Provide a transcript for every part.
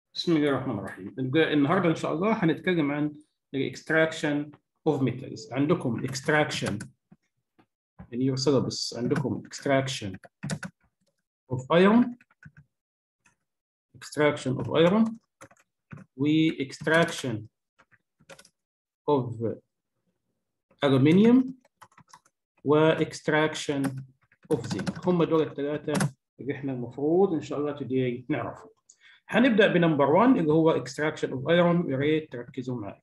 بسم الله الرحمن الرحيم النهارده ان شاء الله هنتكلم عن الاكستراكشن اوف ميتالز عندكم اكستراكشن in your syllabus عندكم extraction of iron extraction of iron و extraction of aluminium و extraction of zinc هم دول الثلاثة اللي احنا المفروض ان شاء الله today نعرفهم هنبدا بنمبر 1 اللي هو اكستراكشن اوف ايرون يا ريت تركزوا معي.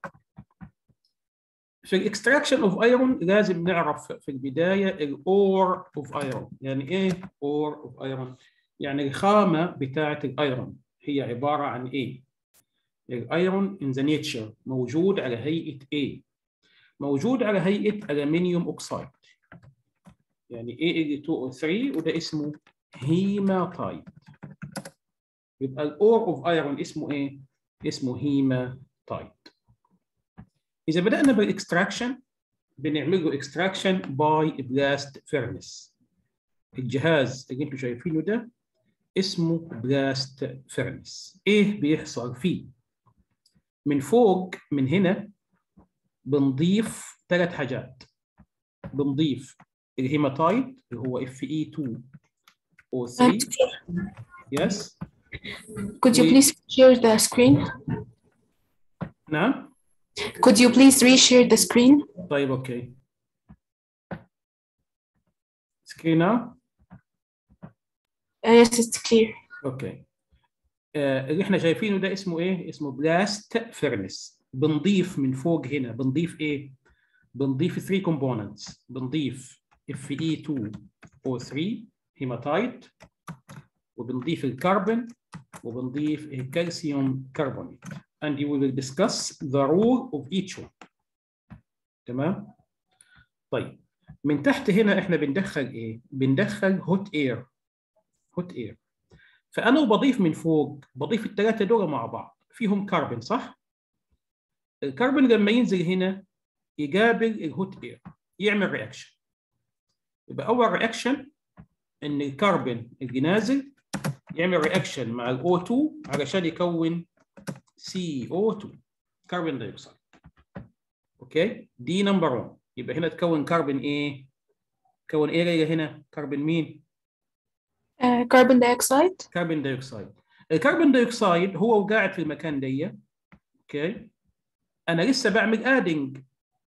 في الاكستراكشن اوف ايرون لازم نعرف في البدايه الاور اوف ايرون، يعني ايه اور اوف ايرون؟ يعني الخامه بتاعه الايرون هي عباره عن ايه؟ الايرون ان ذا نيتشر موجود على هيئه ايه؟ موجود على هيئه الومنيوم اوكسايد. يعني A2O3 وده اسمه هيماتايت. يبقى الاور اوف ايرون اسمه ايه؟ اسمه هيماتايت. اذا بدانا بالاكستراكشن بنعمل له اكستراكشن باي بلاست فيرنس. الجهاز اللي انتم شايفينه ده اسمه بلاست فيرنس. ايه بيحصل فيه؟ من فوق من هنا بنضيف ثلاث حاجات. بنضيف الهيماتايت اللي هو اف اي 2 او 3 يس Could you please share the screen? نعم Could you please reshare the screen? طيب اوكي سكرينا Uh, yes, it's clear. اوكي آه اللي احنا شايفينه ده اسمه ايه اسمه بلاست فيرنس بنضيف من فوق هنا بنضيف ايه بنضيف 3 كومبوننتس بنضيف اف اي 2 او 3 هيماتايت وبنضيف الكربون وبنضيف الكالسيوم كربونيت and we will discuss the role of each one تمام طيب من تحت هنا احنا بندخل ايه بندخل هوت اير هوت اير فانا وبضيف من فوق بضيف الثلاثه دول مع بعض فيهم كربون صح الكربون لما ينزل هنا يقابل الهوت اير يعمل رياكشن يبقى اول رياكشن ان الكربون اللي نازل يعمل رياكشن مع ال O2 علشان يكون CO2 كربون دايوكسيد اوكي دي نمبر 1 يبقى هنا تكون كربون ايه؟ تكون ايه جايه هنا؟ كربون مين؟ Uh, carbon dioxide. كربون دايوكسيد الكربون دايوكسيد هو وقاعد في المكان دي اوكي انا لسه بعمل ادنج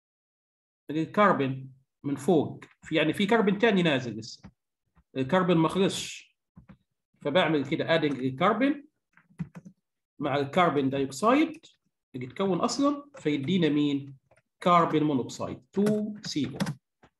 للكربون من فوق في يعني في كربون تاني نازل لسه الكربون ما خلصش فبعمل كده ادنج للكربون مع الكربون دايوكسيد اللي اتكون اصلا فيدينا مين؟ كربون مونوكسيد 2 سي او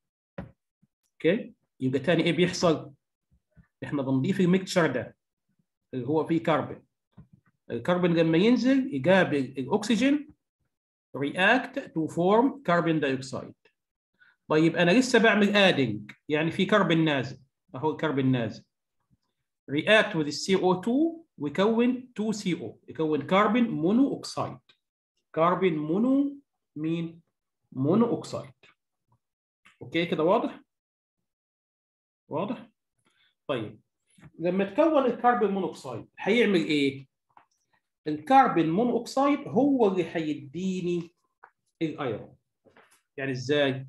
اوكي يبقى تاني ايه بيحصل؟ احنا بنضيف الميكتشر ده اللي هو فيه كربون الكربون لما ينزل يقابل الاكسجين react to form carbon dioxide طيب انا لسه بعمل ادنج يعني في كربون نازل اهو الكربون نازل react with CO2 ويكون 2CO يكون كربون مونو اوكسيد كربون مونو مين مونو اوكسيد اوكي كده واضح واضح طيب لما تكون الكربون مونوكسيد هيعمل ايه الكربون مونوكسيد هو اللي هيديني الايرون يعني ازاي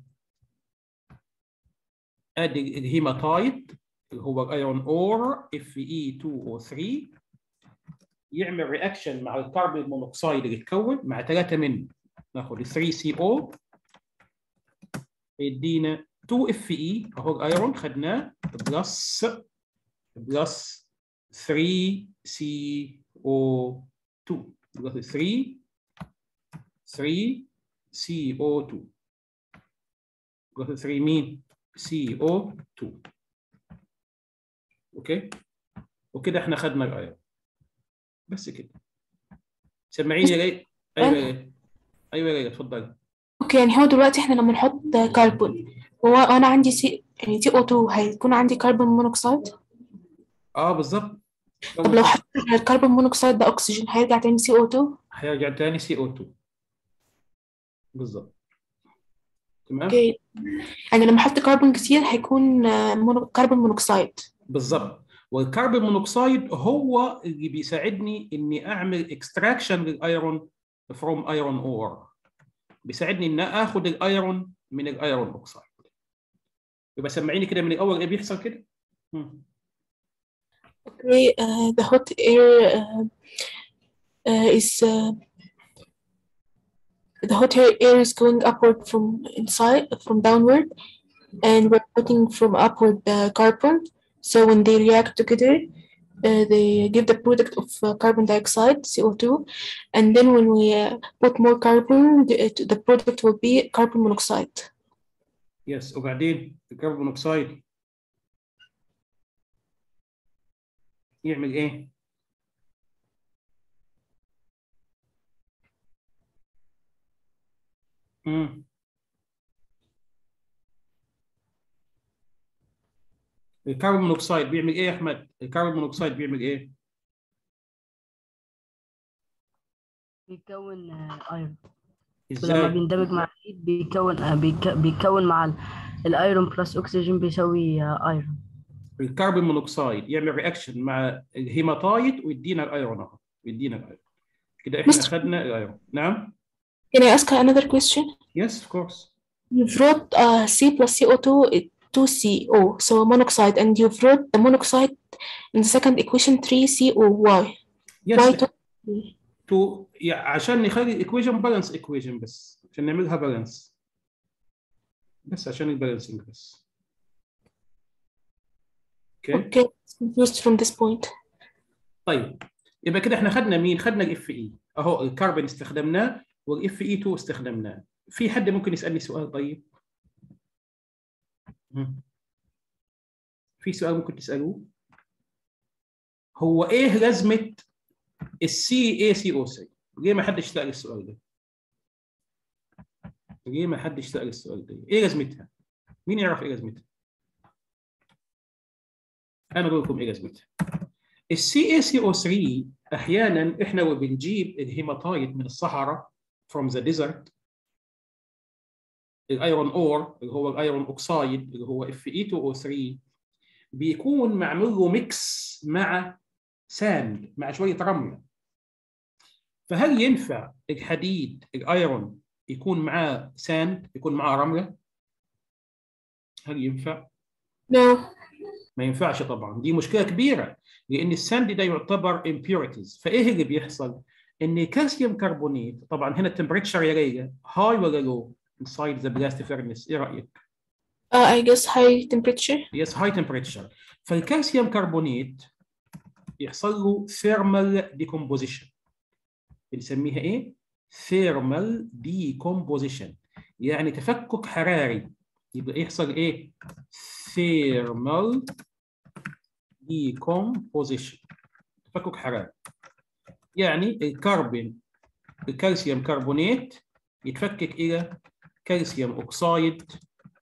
ادي الهيماتايت اللي هو الايرون اور اف اي 2 او 3 يعمل رياكشن مع الكربون مونوكسيد اللي اتكون مع ثلاثه منه ناخد 3 سي او يدينا 2 اف اي اهو الايرون خدناه بلس بلس 3 سي او 2 بلس 3 3 سي او 2 بلس 3 مين سي او 2 اوكي وكده احنا خدنا الايرون بس كده سمعيني يا ليلى ايوه يا ليلى ايوه يا ليلى اتفضلي اوكي يعني هو دلوقتي احنا لما نحط كربون هو انا عندي سي يعني سي او 2 هيكون عندي كربون مونوكسيد اه بالظبط طب لو حطيت على الكربون مونوكسيد ده اكسجين هيرجع تاني سي او 2 هيرجع تاني سي او 2 بالظبط تمام اوكي يعني لما احط كربون كتير هيكون آه، مونو... كربون مونوكسيد بالظبط والكربون مونوكسيد هو اللي بيساعدني اني اعمل اكستراكشن للايرون فروم ايرون اور بيساعدني ان اخد الايرون من الايرون اوكسيد يبقى سمعيني كده من الاول ايه بيحصل كده مم. Okay, uh, the hot air uh, uh, is uh, the hot air air is going upward from inside from downward, and we're putting from upward uh, carbon. So when they react together, uh, they give the product of uh, carbon dioxide CO2, and then when we uh, put more carbon, the, it- the product will be carbon monoxide. يس وبعدين الكربون مونوكسيد يعمل ايه؟ مم. الكربون مونوكسيد بيعمل ايه يا احمد؟ الكربون مونوكسيد بيعمل ايه؟ بيكون آه، ايرون ولما ازاي؟ بيندمج مع الحديد بيكون آه، بيك- بيكون مع ال- الايرون بلس اكسجين بيساوي آه، ايرون الكربون مونوكسيد يعمل رياكشن مع الهيماتايت ويدينا الايرون اهو يدينا الايرون كده احنا مستر- اخذنا الايرون نعم Can I ask another question? yes of course You've wrote uh, C plus CO2 is 2CO, so monoxide, and you've wrote the monoxide in the second equation 3CO. Why? yes Why 2? تو يعني عشان نخلي الايكويشن بالانس ايكويشن بس عشان نعملها بالانس بس عشان البالانسنج بس اوكي Okay, confused from this point. طيب يبقى كده احنا خدنا مين خدنا الاف اي اهو الكربون استخدمناه والاف اي 2 استخدمناه في حد ممكن يسالني سؤال طيب مم. في سؤال ممكن تسالوه هو ايه لازمه السي اي سي او سي ليه ما حدش سال السؤال ده ليه ما حدش سال السؤال ده ايه لازمتها مين يعرف ايه لازمتها انا اقول لكم ايه لازمتها السي اي سي او 3 احيانا احنا وبنجيب الهيماتايت من الصحراء from the desert الايرون اور اللي هو الايرون اوكسايد اللي هو اف اي 2 او 3 بيكون معمول له ميكس مع ساند مع شويه رمله فهل ينفع الحديد الايرون يكون معاه ساند يكون معاه رمله هل ينفع No. ما ينفعش طبعا دي مشكله كبيره لان الساند ده يعتبر impurities فايه اللي بيحصل ان الكالسيوم كربونيت طبعا هنا التمبريتشر يا ليلى هاي ولا لو inside the blast furnace ايه رايك Uh, I guess high temperature. يس هاي تمبريتشر فالكالسيوم كربونيت يحصل له ثيرمال ديكومبوزيشن بنسميها ايه ثيرمال ديكومبوزيشن يعني تفكك حراري يبقى يحصل ايه ثيرمال ديكومبوزيشن تفكك حراري يعني الكربون الكالسيوم كربونات يتفكك الى كالسيوم اوكسايد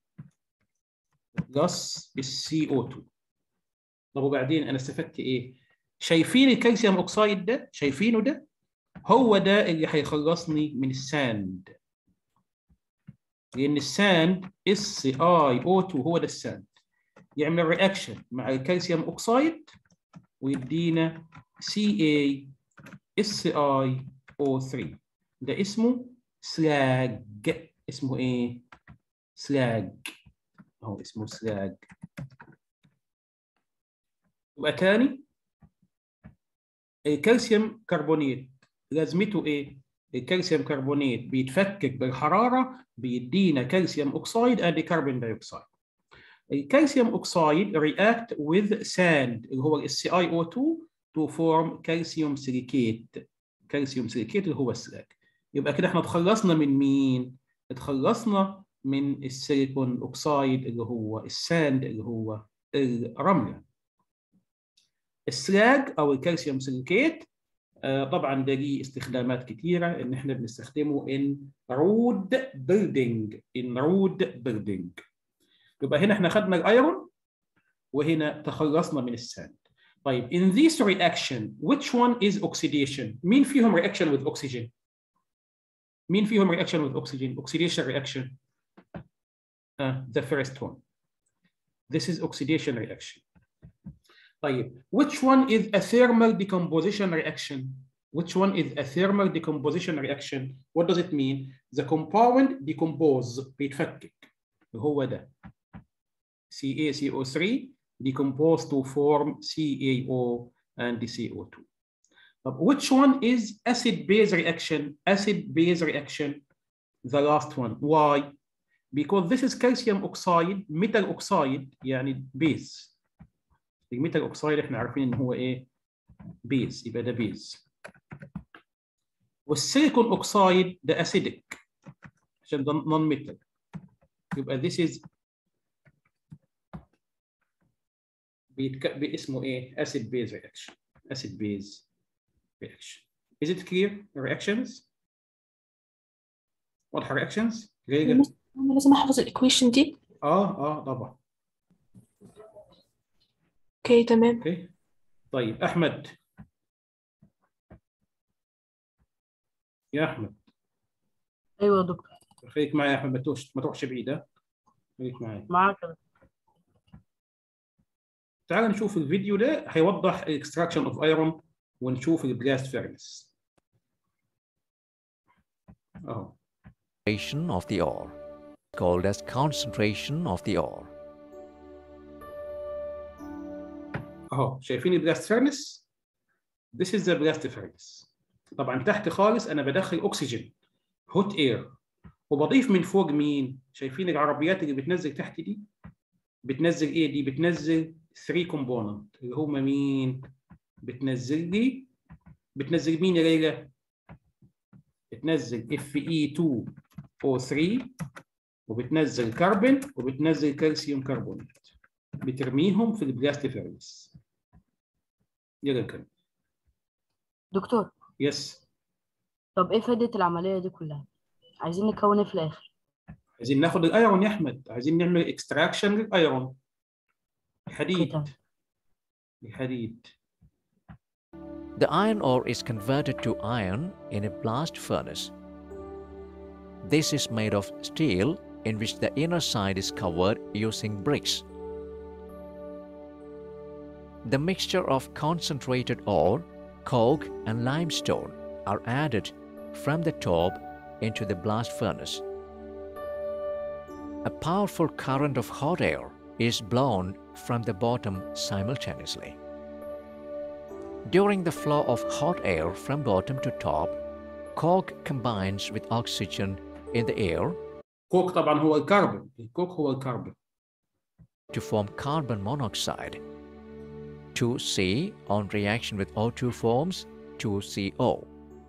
بلس السي او 2 طب وبعدين انا استفدت ايه؟ شايفين الكالسيوم اوكسايد ده؟ شايفينه ده؟ هو ده اللي هيخلصني من الساند لان الساند اس اي او 2 هو ده الساند يعمل رياكشن مع الكالسيوم اوكسايد ويدينا سي اي اس اي او 3 ده اسمه سلاج اسمه ايه؟ سلاج هو اسمه سلاج يبقى تاني الكالسيوم كربونيت لازمته ايه؟ الكالسيوم كربونيت بيتفكك بالحراره بيدينا كالسيوم اوكسايد ادي كربون دايوكسيد الكالسيوم اوكسايد react with sand اللي هو ال CiO2 to form calcium silicate كالسيوم سيليكيت اللي هو السلاج يبقى كده احنا اتخلصنا من مين؟ اتخلصنا من السيليكون اوكسايد اللي هو الساند اللي هو الرمله السلاج او الكالسيوم سيليكيت آه طبعا ده ليه استخدامات كثيره ان احنا بنستخدمه in road building in road building يبقى هنا احنا اخذنا الايرون وهنا تخلصنا من الساند طيب in this reaction which one is oxidation مين فيهم reaction with oxygen مين فيهم reaction with oxygen oxidation reaction uh, the first one this is oxidation reaction طيب which one is a thermal decomposition reaction which one is a thermal decomposition reaction what does it mean the compound decompose بيتفكك هو ده CaCO3 decompose to form CaO and CO2 طب which one is acid base reaction acid base reaction the last one why because this is calcium oxide metal oxide يعني base الميتال اوكسايد احنا عارفين ان هو ايه بيز يبقى ده بيز والسيليكون اوكسايد ده اسيدك عشان ده نون ميتال يبقى this is بيتك... باسمه ايه acid base reaction acid base reaction is it clear reactions واضحه reactions غير أنا لازم أحفظ الإيكويشن دي اه اه طبعا أوكي تمام اوكي طيب احمد يا احمد ايوه يا دكتور خليك معي يا احمد ما تروحش ما تروحش بعيد ها خليك معي معاك يا دكتور. تعال نشوف الفيديو ده هيوضح الاكستراكشن اوف ايرون ونشوف البلاست فيرنس اهو concentration of the ore, called as concentration of the ore. اهو شايفين البلاست فيرنس This is the blast furnace طبعا تحت خالص انا بدخل اكسجين هوت اير وبضيف من فوق مين شايفين العربيات اللي بتنزل تحت دي بتنزل ايه دي بتنزل 3 كومبوننت اللي هم مين بتنزل لي بتنزل مين يا ليلى بتنزل اف اي 2 او 3 وبتنزل كربون وبتنزل كالسيوم كربونات بترميهم في البلاست فيرنس يلا نكمل دكتور يس طب ايه فايدة العملية دي كلها عايزين نكون ايه في الاخر عايزين ناخد الايرون يا احمد عايزين نعمل اكستراكشن للايرون أوكي، الحديد تمام. الحديد The iron ore is converted to iron in a blast furnace. This is made of steel in which the inner side is covered using bricks. The mixture of concentrated ore, coke, and limestone are added from the top into the blast furnace. A powerful current of hot air is blown from the bottom simultaneously. During the flow of hot air from bottom to top, coke combines with oxygen in the air كوك طبعا هو الكربون الكوك هو الكربون to form carbon monoxide. 2C on reaction with O2 forms 2CO.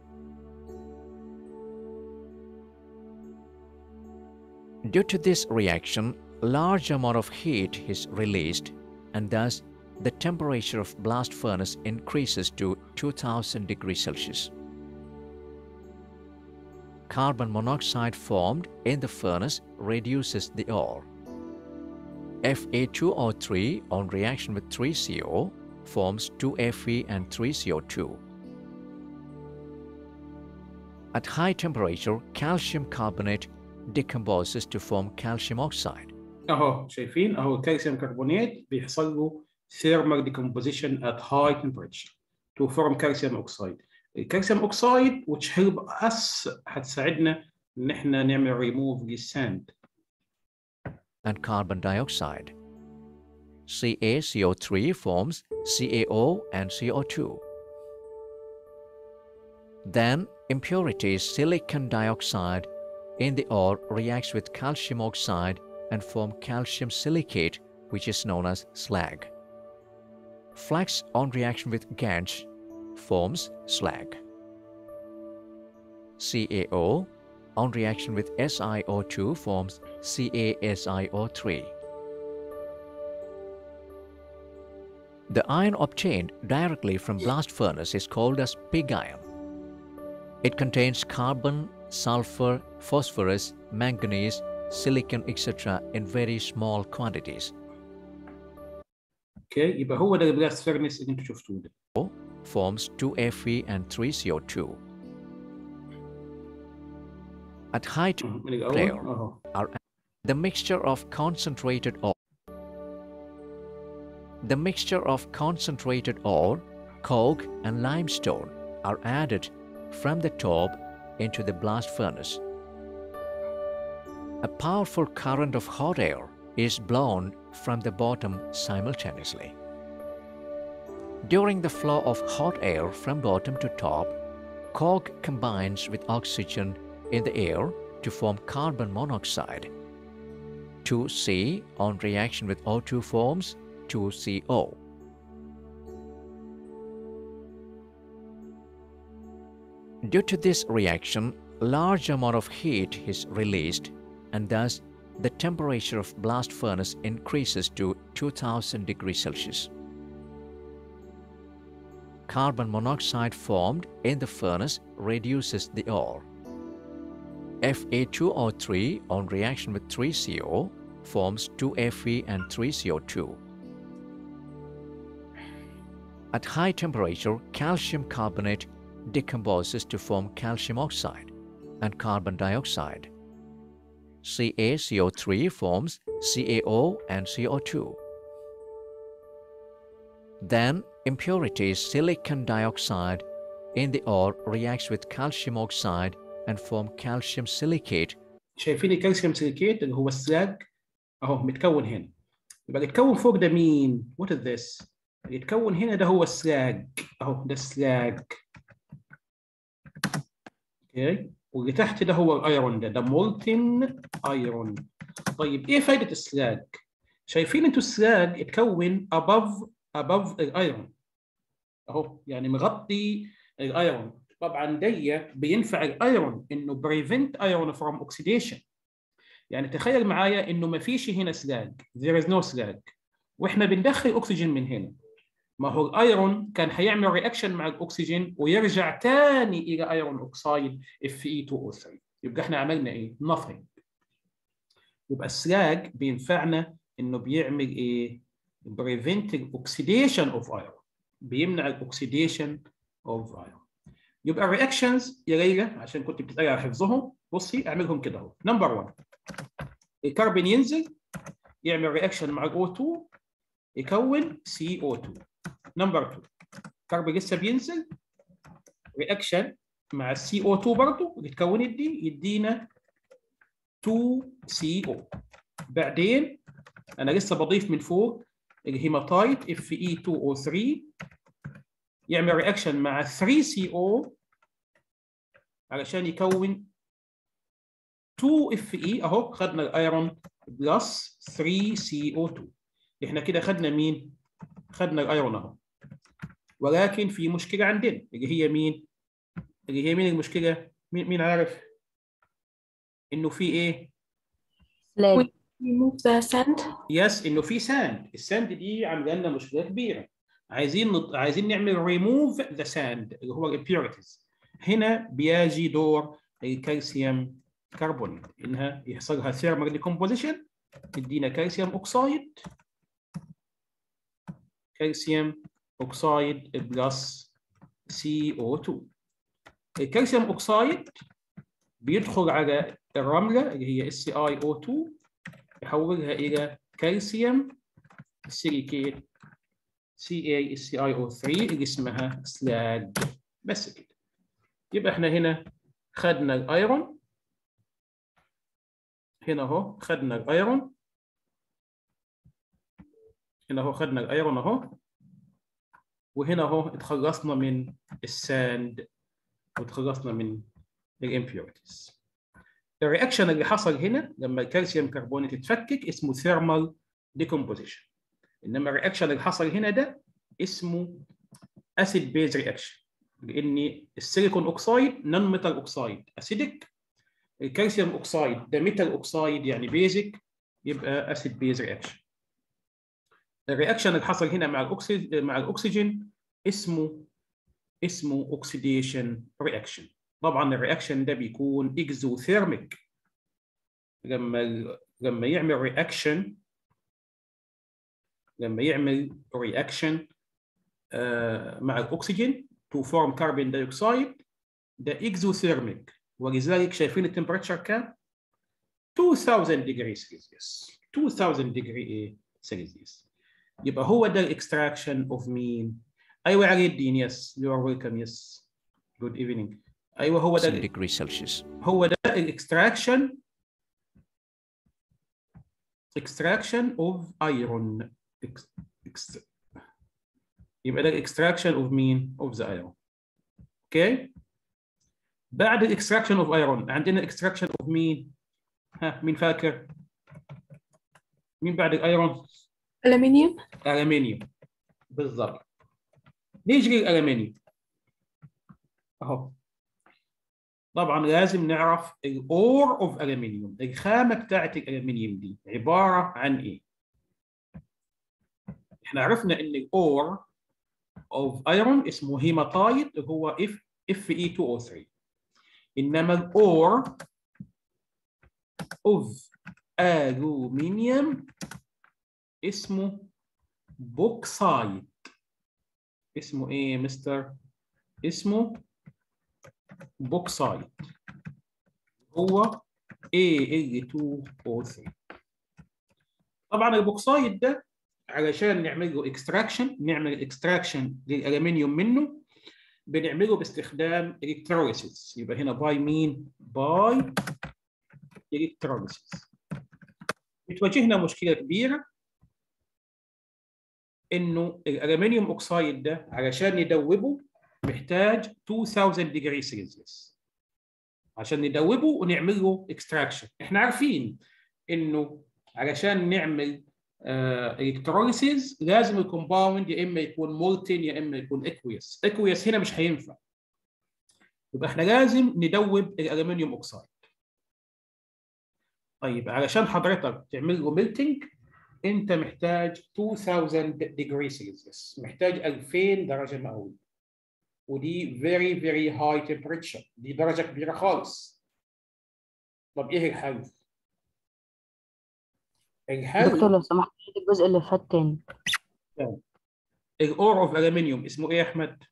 Due to this reaction, large amount of heat is released and thus the temperature of blast furnace increases to 2000 degrees Celsius. Carbon monoxide formed in the furnace reduces the ore. Fa2O3 on reaction with 3CO forms 2Fe and 3CO2. At high temperature, calcium carbonate decomposes to form calcium oxide. اهو شايفين اهو الكالسيوم كربونات بيحصل له thermal decomposition at high temperature to form calcium oxide الكالسيوم اوكسايد which help us هتساعدنا ان احنا نعمل remove للساند and carbon dioxide. CaCO3 forms CaO and CO2. Then impurities silicon dioxide in the ore reacts with calcium oxide and form calcium silicate which is known as slag. Flax on reaction with GANCH forms slag. CaO on reaction with SiO2 forms CaSiO3. The iron obtained directly from blast furnace is called as pig iron. It contains carbon, sulfur, phosphorus, manganese, silicon, etc. in very small quantities. اوكي يبقى هو ده البلاست فيرنس اللي انتم شفتوه ده Forms 2Fe and 3CO2. At high مهم. من الاول Player. اهو are the mixture of concentrated ore, the mixture of concentrated ore, coke, and limestone are added from the top into the blast furnace. A powerful current of hot air is blown from the bottom simultaneously. During the flow of hot air from bottom to top, coke combines with oxygen in the air to form carbon monoxide. 2C on reaction with O2 forms 2CO. Due to this reaction, large amount of heat is released and thus the temperature of blast furnace increases to 2000 degrees Celsius. Carbon monoxide formed in the furnace reduces the ore. Fa2O3 on reaction with 3CO forms 2Fe and 3CO2. At high temperature, calcium carbonate decomposes to form calcium oxide and carbon dioxide. CaCO3 forms CaO and CO2. Then impurities silicon dioxide in the ore reacts with calcium oxide and form calcium silicate شايفين الكالسيوم سيليكيت اللي هو السلاج اهو متكون هنا يبقى اللي اتكون فوق ده مين؟ وات از ذس؟ اللي اتكون هنا ده هو السلاج اهو ده السلاج اوكي واللي تحت ده هو الايرون ده ده مولتن ايرون طيب ايه فايده السلاج؟ شايفين انتوا السلاج اتكون above above الايرون اهو يعني مغطي الايرون طبعا دي بينفع الايرون انه بريفنت ايرون فروم اوكسيديشن يعني تخيل معايا انه ما فيش هنا سلاج there is no سلاج واحنا بندخل اكسجين من هنا ما هو الايرون كان هيعمل رياكشن مع الاكسجين ويرجع تاني الى ايرون اوكسايد اف اي 2O3 يبقى احنا عملنا ايه؟ nothing يبقى السلاج بينفعنا انه بيعمل ايه؟ prevent oxidation of iron بيمنع الاكسيديشن اوف ايرون يبقى الرياكشنز يا ليلى عشان كنت بتسالي على حفظهم بصي اعملهم كده اهو نمبر 1 الكربون ينزل يعمل رياكشن مع الاو 2 يكون سي او 2 نمبر 2 الكربون لسه بينزل رياكشن مع السي او 2 برضه اللي اتكونت دي يدينا 2 سي او بعدين انا لسه بضيف من فوق الهيماتايت اف اي 2 او 3 يعمل رياكشن مع 3 سي او علشان يكون 2 اف اي اهو خدنا الايرون بلس 3 سي او 2 احنا كده خدنا مين؟ خدنا الايرون اهو ولكن في مشكله عندنا اللي هي مين؟ اللي هي مين المشكله؟ مين مين عارف؟ انه في ايه؟ سلاج remove the sand يس انه في ساند الساند دي عامله لنا مشكله كبيره عايزين نط... عايزين نعمل ريموف ذا ساند اللي هو الامبيورتيز هنا بيجي دور الكالسيوم كربونيت انها يحصل لها ثيرمال ديكومبوزيشن تدينا كالسيوم اوكسايد كالسيوم اوكسايد بلس سي او 2 الكالسيوم اوكسايد بيدخل على الرمله اللي هي اس اي او 2 يحولها الى كالسيوم سيليكيت سي اي سي اي او 3 اللي اسمها سلاج بس كده يبقى احنا هنا خدنا الايرون هنا اهو خدنا الايرون هنا اهو خدنا الايرون اهو وهنا اهو اتخلصنا من الساند وتخلصنا من الامبيورتيز الرياكشن اللي حصل هنا لما الكالسيوم كربونات اتفكك اسمه ثيرمال ديكومبوزيشن انما الرياكشن اللي حصل هنا ده اسمه اسيد بيز رياكشن لان السيليكون اوكسايد نون ميتال اوكسايد اسيدك الكالسيوم اوكسايد ده ميتال اوكسايد يعني بيزك يبقى اسيد بيز رياكشن الرياكشن اللي حصل هنا مع الاكسجين مع الاكسجين اسمه اسمه اوكسيديشن رياكشن طبعا الرياكشن ده بيكون اكزوثيرميك لما لما يعمل رياكشن لما يعمل رياكشن مع الاكسجين تو فورم كربون دايوكسيد ده اكزوثيرميك ولذلك شايفين التمبريتشر كام 2000 ديجري سيلسيوس 2000 ديجري ايه سيلسيوس يبقى هو ده الاكستراكشن اوف مين ايوه علي الدين يس يو ار ويلكم يس جود ايفنينج ايوه هو ده degree Celsius. هو ده الاكستراكشن extraction of iron Ex- ex- يبقى ده الاكستراكشن اوف مين اوف ذا ايرون اوكي بعد الاكستراكشن اوف ايرون عندنا اكستراكشن اوف مين ها مين فاكر مين بعد الايرون ألمنيوم الومنيوم بالضبط نيجي للالومنيوم اهو طبعا لازم نعرف الاور اوف الومنيوم الخامه بتاعت الالومنيوم دي عباره عن ايه احنا عرفنا ان الاور اوف ايرون اسمه هيماتايت اللي هو اف اف اي 2 او 3 انما الاور اوف الومنيوم اسمه بوكسايت اسمه ايه يا مستر اسمه بوكسايت هو Al2O3 طبعا البوكسايت ده علشان نعمل له اكستراكشن نعمل اكستراكشن للالومنيوم منه بنعمله باستخدام الكتروليسيس يبقى هنا باي مين باي الكتروليسيس بتواجهنا مشكله كبيره انه الالومنيوم اوكسايد ده علشان ندوبه محتاج 2000 ديجري سيلسيوس عشان ندوبه ونعمل له اكستراكشن احنا عارفين انه علشان نعمل الكتروليسيز لازم الكومباوند يا اما يكون مولتن يا اما يكون اكويس اكويس هنا مش هينفع يبقى احنا لازم ندوب الالومنيوم اوكسايد طيب علشان حضرتك تعمل له ميلتنج انت محتاج 2000 ديجري سيلسيوس محتاج 2000 درجه مئويه ودي very very high temperature دي درجه كبيره خالص طب ايه الحل؟ الحل دكتور لو سمحت عيد الجزء اللي فات تاني الاور اوف الومنيوم اسمه ايه يا احمد؟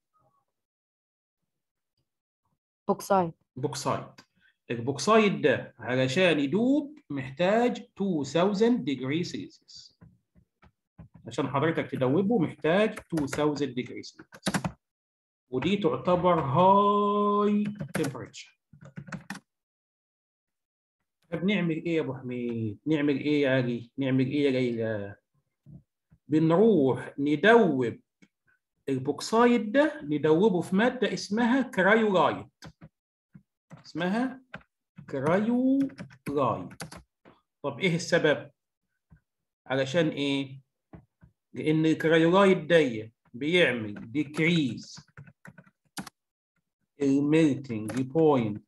بوكسايد بوكسايد البوكسايد ده علشان يدوب محتاج 2000 ديجري سيلسيوس عشان حضرتك تدوبه محتاج 2000 ديجري سيلسيوس ودي تعتبر هاي تمبريتشر طب نعمل ايه يا ابو حميد؟ نعمل ايه يا علي؟ نعمل ايه يا ليلى؟ بنروح ندوب البوكسايد ده ندوبه في ماده اسمها كرايولايت اسمها كرايولايت طب ايه السبب؟ علشان ايه؟ لان الكرايولايت ده بيعمل ديكريز الميلتنج بوينت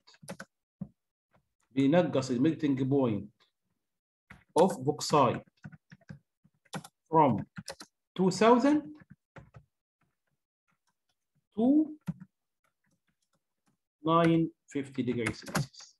بينقص الميلتنج بوينت of bauxite from 2000 to 950 degrees Celsius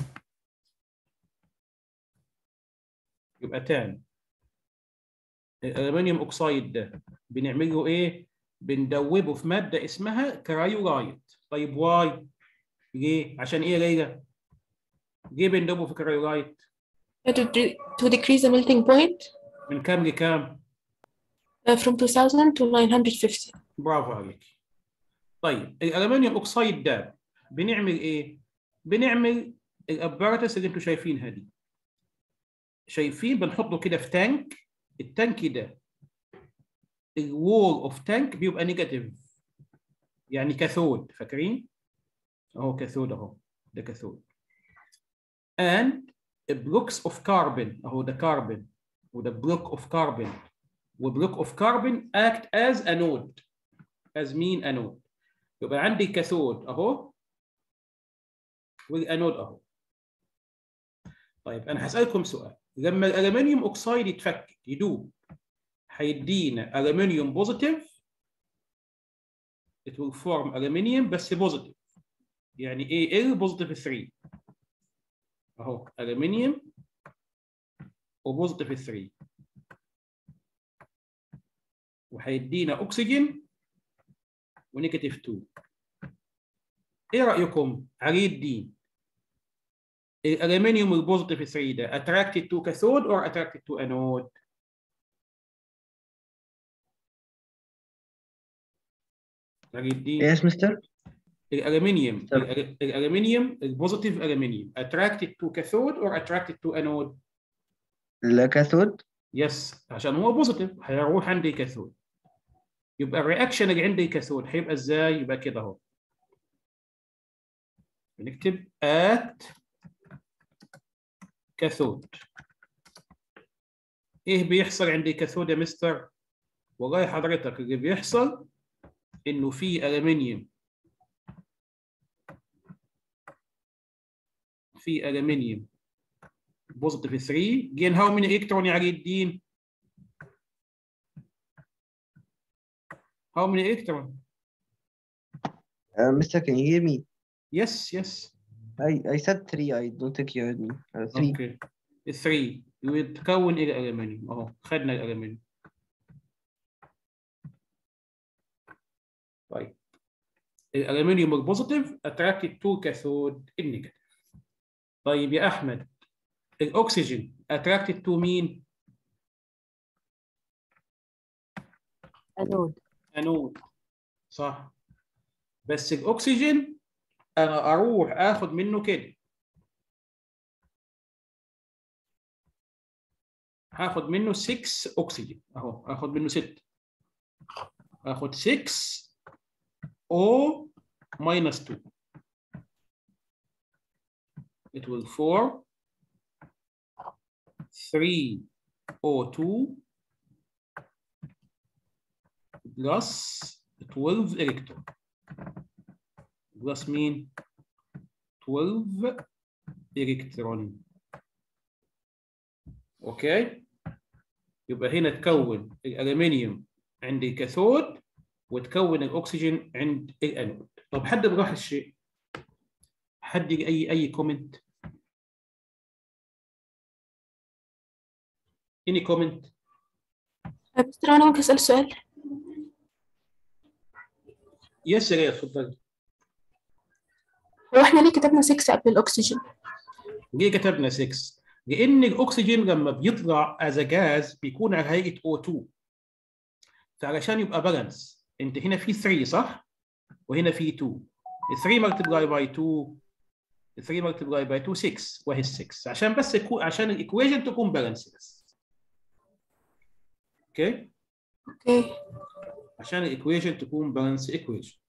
يبقى تاني الالومنيوم اوكسايد ده بنعمل له ايه؟ بندوبه في ماده اسمها كرايولايت طيب واي؟ ليه؟ عشان ايه يا ليلى؟ ليه بندوبه في كرايولايت؟ to, de- to decrease the melting point من كام لكام؟ uh, from 2000 to 950. برافو عليك. طيب الالومنيوم اوكسايد ده بنعمل ايه؟ بنعمل الاباراتس اللي انتم شايفينها دي. شايفين بنحطه كده في تانك التانك ده الوول اوف تانك بيبقى نيجاتيف يعني كاثود فاكرين؟ اهو كاثود اهو ده كاثود. and blocks of carbon اهو ده carbon وده block of carbon وبلوك اوف كاربون act as anode as مين انود يبقى عندي كاثود اهو والانود اهو طيب انا هسالكم سؤال لما الالومنيوم اوكسايد يتفك يدوب هيدينا الومنيوم بوزيتيف it will form aluminium بس بوزيتيف يعني ايه ال بوزيتيف 3 اهو الومنيوم وبوزيتيف 3 وهيدينا اكسجين ونيجاتيف 2 ايه رايكم علي الدين الالومنيوم البوزيتيف 3 ده attracted to cathode or attracted to anode عقيد الدين Yes, mister. الالومنيوم طب. الأل- الالومنيوم البوزيتيف الومنيوم attracted to cathode or attracted to anode الكاثود يس عشان هو بوزيتيف هيروح عندي كاثود يبقى الرياكشن اللي عندي كاثود هيبقى ازاي يبقى كده اهو بنكتب at كاثود ايه بيحصل عندي كاثود يا مستر والله حضرتك اللي بيحصل انه في الومنيوم في الومنيوم بوزيتيف 3 جين هاو ماني الكترون يا علي الدين هاو ماني الكترون Uh, mister, can you hear me? يس يس I, I said three. I don't think you heard me. Uh, three. اوكي 3 يتكون الى الالمنيوم اهو خدنا الالمنيوم طيب الالمنيوم البوزيتيف اتراكتد تو كاثود النيجاتيف طيب يا احمد الاكسجين اتراكتد تو مين؟ انود انود صح بس الاكسجين انا اروح اخد منه كده هاخد منه 6 اكسجين اهو هاخد منه 6 هاخد 6 او minus 2 it will 4 3 O2 plus 12 electron plus مين 12 الكترون اوكي يبقى هنا تكون الالومنيوم عند الكاثود وتكون الاكسجين عند الانود طب حد براح الشيء حد اي اي كومنت اني كومنت بس ترى أنا ممكن أسأل سؤال يس يا اتفضل هو إحنا ليه كتبنا 6 قبل الأكسجين؟ ليه كتبنا 6 لان الاكسجين لما بيطلع از جاز بيكون على هيئه O2 فعلشان يبقى بالانس انت هنا في 3 صح وهنا في 2 3 ملتبلاي باي 2 3 ملتبلاي باي 2 6 وهي 6 عشان بس يكون عشان الايكويشن تكون بالانس بس اوكي أوكي عشان الايكويشن تكون بالانس ايكويشن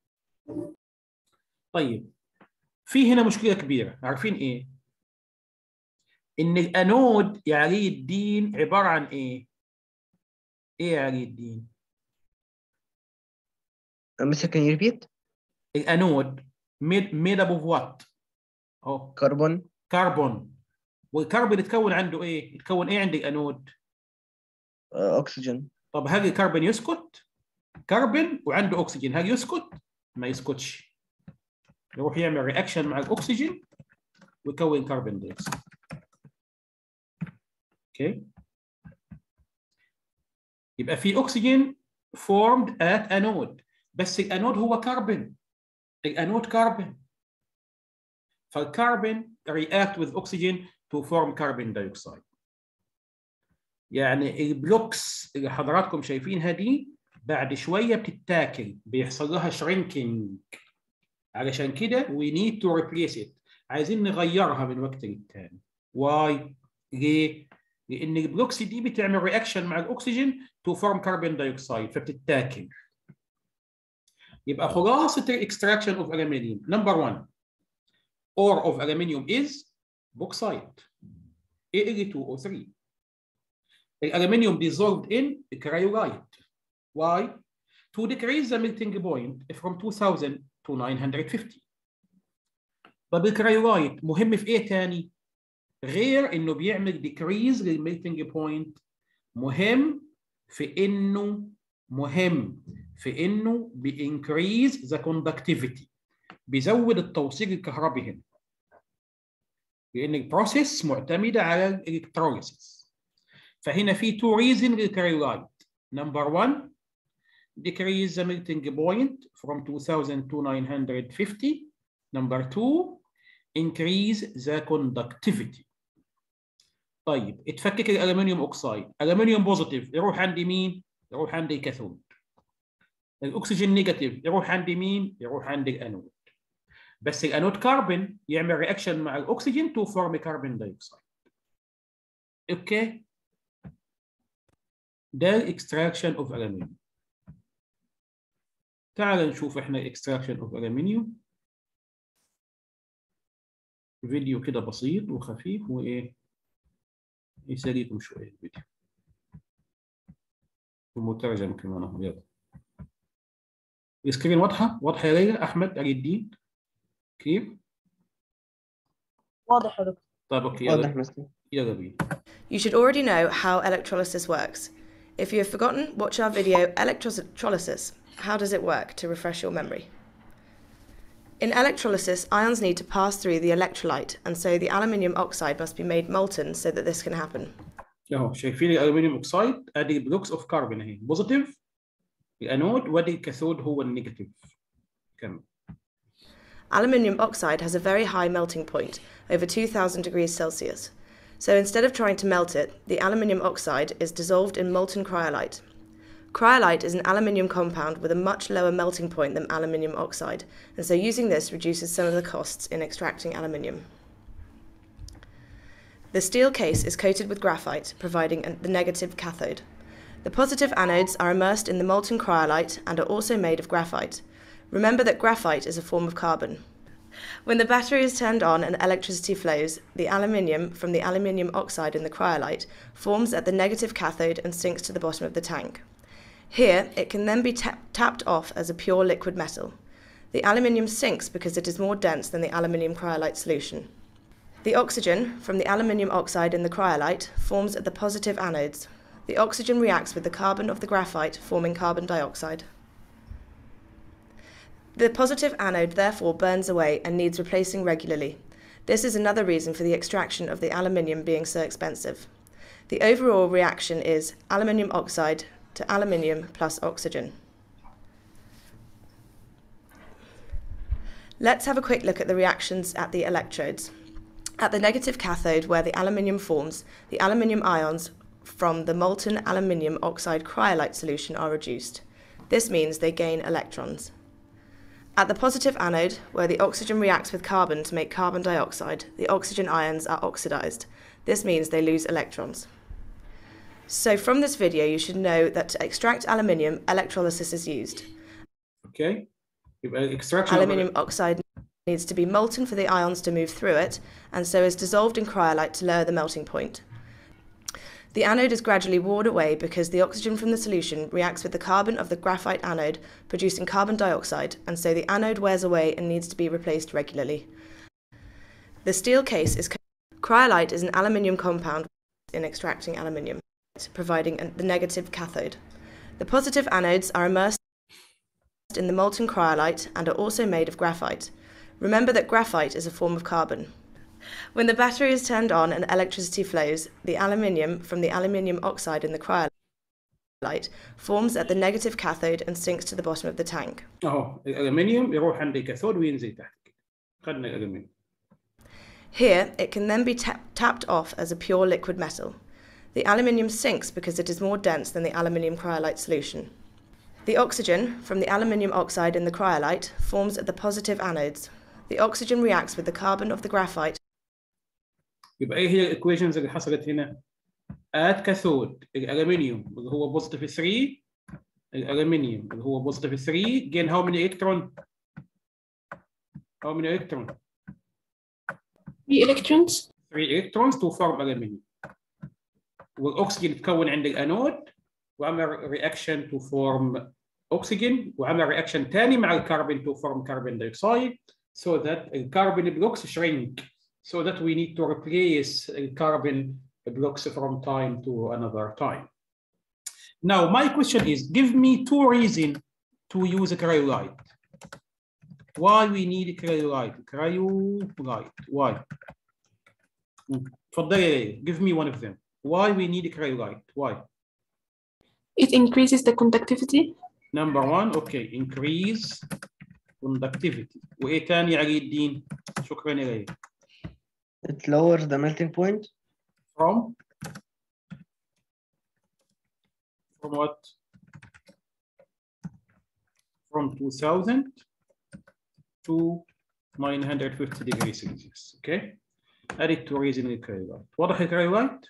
طيب في هنا مشكله كبيره عارفين ايه ان الانود يا علي الدين عباره عن ايه ايه يا علي الدين Uh, mister, can you repeat? الانود made made up of what اهو Carbon. كربون والكربون يتكون عنده ايه يتكون ايه عند الانود Uh, oxygen. طب هل الكربون يسكت كربون وعنده اكسجين هل يسكت ما يسكتش يروح يعمل رياكشن مع الاكسجين ويكون كربون دايوكسيد اوكي يبقى في اكسجين formed at anode بس الانود هو كربون الانود كربون فالكربون react with oxygen to form carbon dioxide يعني البلوكس اللي حضراتكم شايفينها دي بعد شويه بتتاكل بيحصل لها شرينكينج علشان كده we need to replace it عايزين نغيرها من وقت للتاني واي ليه؟ لان البلوكس دي بتعمل رياكشن مع الاكسجين تو فورم كربون دايوكسيد فبتتاكل يبقى خلاصه الاكستراكشن اوف aluminium نمبر 1 ore of aluminium is bauxite Al2O3 الالومنيوم dissolved in cryolite why to decrease the melting point from 2000 to 950 طب الكريولايت مهم في ايه تاني غير انه بيعمل decrease للميلتنج بوينت مهم في انه مهم في انه بينكريز ذا كوندكتيفيتي بيزود التوصيل الكهربي هنا لان البروسيس معتمده على الالكتروليسيس فهنا في تو ريزن للكريولايت نمبر 1 decrease the melting point from 2000 to 950 number 2 increase the conductivity طيب اتفكك الالومنيوم اوكسايد الومنيوم بوزيتيف يروح عندي مين يروح عندي كاثود الاكسجين نيجاتيف يروح عند مين؟ يروح عند الانود بس الانود كربون يعمل رياكشن مع الاكسجين تو فورم كربون دايوكسيد اوكي ده الاكستراكشن اوف الومنيوم تعال نشوف احنا اكستراكشن اوف الومنيوم فيديو كده بسيط وخفيف وايه يسليكم شويه الفيديو ومترجم كمان اهو يلا السكرين واضحه واضحه يا ليلى احمد علي الدين كيف واضح يا دكتور طيب اوكي واضح يلا مستر يلا بينا You should already know how electrolysis works. If you have forgotten, watch our video Electrolysis How Does It Work to refresh your memory. In electrolysis, ions need to pass through the electrolyte, and so the aluminium oxide must be made molten so that this can happen. اهو شايفين الالومنيوم اوكسايد ادي بلوكس اوف كاربون اهي بوزيتيف الانود وادي الكاثود هو النيجاتيف كمل Aluminium oxide has a very high melting point, over 2000 degrees Celsius. So instead of trying to melt it, the aluminium oxide is dissolved in molten cryolite. Cryolite is an aluminium compound with a much lower melting point than aluminium oxide, and so using this reduces some of the costs in extracting aluminium. The steel case is coated with graphite, providing an- the negative cathode. The positive anodes are immersed in the molten cryolite and are also made of graphite. Remember that graphite is a form of carbon. When the battery is turned on and electricity flows, the aluminium from the aluminium oxide in the cryolite forms at the negative cathode and sinks to the bottom of the tank. Here, it can then be ta- tapped off as a pure liquid metal. The aluminium sinks because it is more dense than the aluminium cryolite solution. The oxygen from the aluminium oxide in the cryolite forms at the positive anodes. The oxygen reacts with the carbon of the graphite, forming carbon dioxide. The positive anode therefore burns away and needs replacing regularly. This is another reason for the extraction of the aluminium being so expensive. The overall reaction is aluminium oxide to aluminium plus oxygen. Let's have a quick look at the reactions at the electrodes. At the negative cathode, where the aluminium forms, the aluminium ions from the molten aluminium oxide cryolite solution are reduced. This means they gain electrons. At the positive anode, where the oxygen reacts with carbon to make carbon dioxide, the oxygen ions are oxidized. This means they lose electrons. So, from this video, you should know that to extract aluminium, electrolysis is used. اوكي يبقى الاكستراكشن Aluminium oxide needs to be molten for the ions to move through it, and so is dissolved in cryolite to lower the melting point. The anode is gradually worn away because the oxygen from the solution reacts with the carbon of the graphite anode, producing carbon dioxide, and so the anode wears away and needs to be replaced regularly. The steel case is cryolite is an aluminium compound in extracting aluminium, providing an- the negative cathode. The positive anodes are immersed in the molten cryolite and are also made of graphite. Remember that graphite is a form of carbon. When the battery is turned on and electricity flows, the aluminium from the aluminium oxide in the cryolite forms at the negative cathode and sinks to the bottom of the tank. اهو الالومنيوم يروح عند الكاثود وينزل تحت كده خدنا الالومنيوم Here, it can then be ta- tapped off as a pure liquid metal. The aluminium sinks because it is more dense than the aluminium cryolite solution. The oxygen from the aluminium oxide in the cryolite forms at the positive anodes. The oxygen reacts with the carbon of the graphite يبقى ايه هي الايكويشنز اللي حصلت هنا؟ ات كاثود الالومنيوم اللي هو بوزيتيف 3 الالومنيوم اللي هو بوزيتيف 3 جين هاو ماني الكترون؟ هاو ماني الكترون؟ Three electrons 3 electrons to form aluminium والاكسجين تكون عند الانود وعمل رياكشن to form oxygen وعمل رياكشن ثاني مع الكربون to form carbon dioxide so that the carbon blocks shrink so that we need to replace the carbon blocks from time to another time. Now my question is give me two reasons to use a cryolite. Why we need cryolite? Cryolite. Why? تفضلي give me one of them. Why we need cryolite? Why? it increases the conductivity Number one, okay, increase conductivity. وإيه تاني علي الدين؟ شكرا إليك. It lowers the melting point. From? From what? from 2000 to 950 degrees Celsius اوكي ادي تو ريزن الكرايولايت واضح الكرايولايت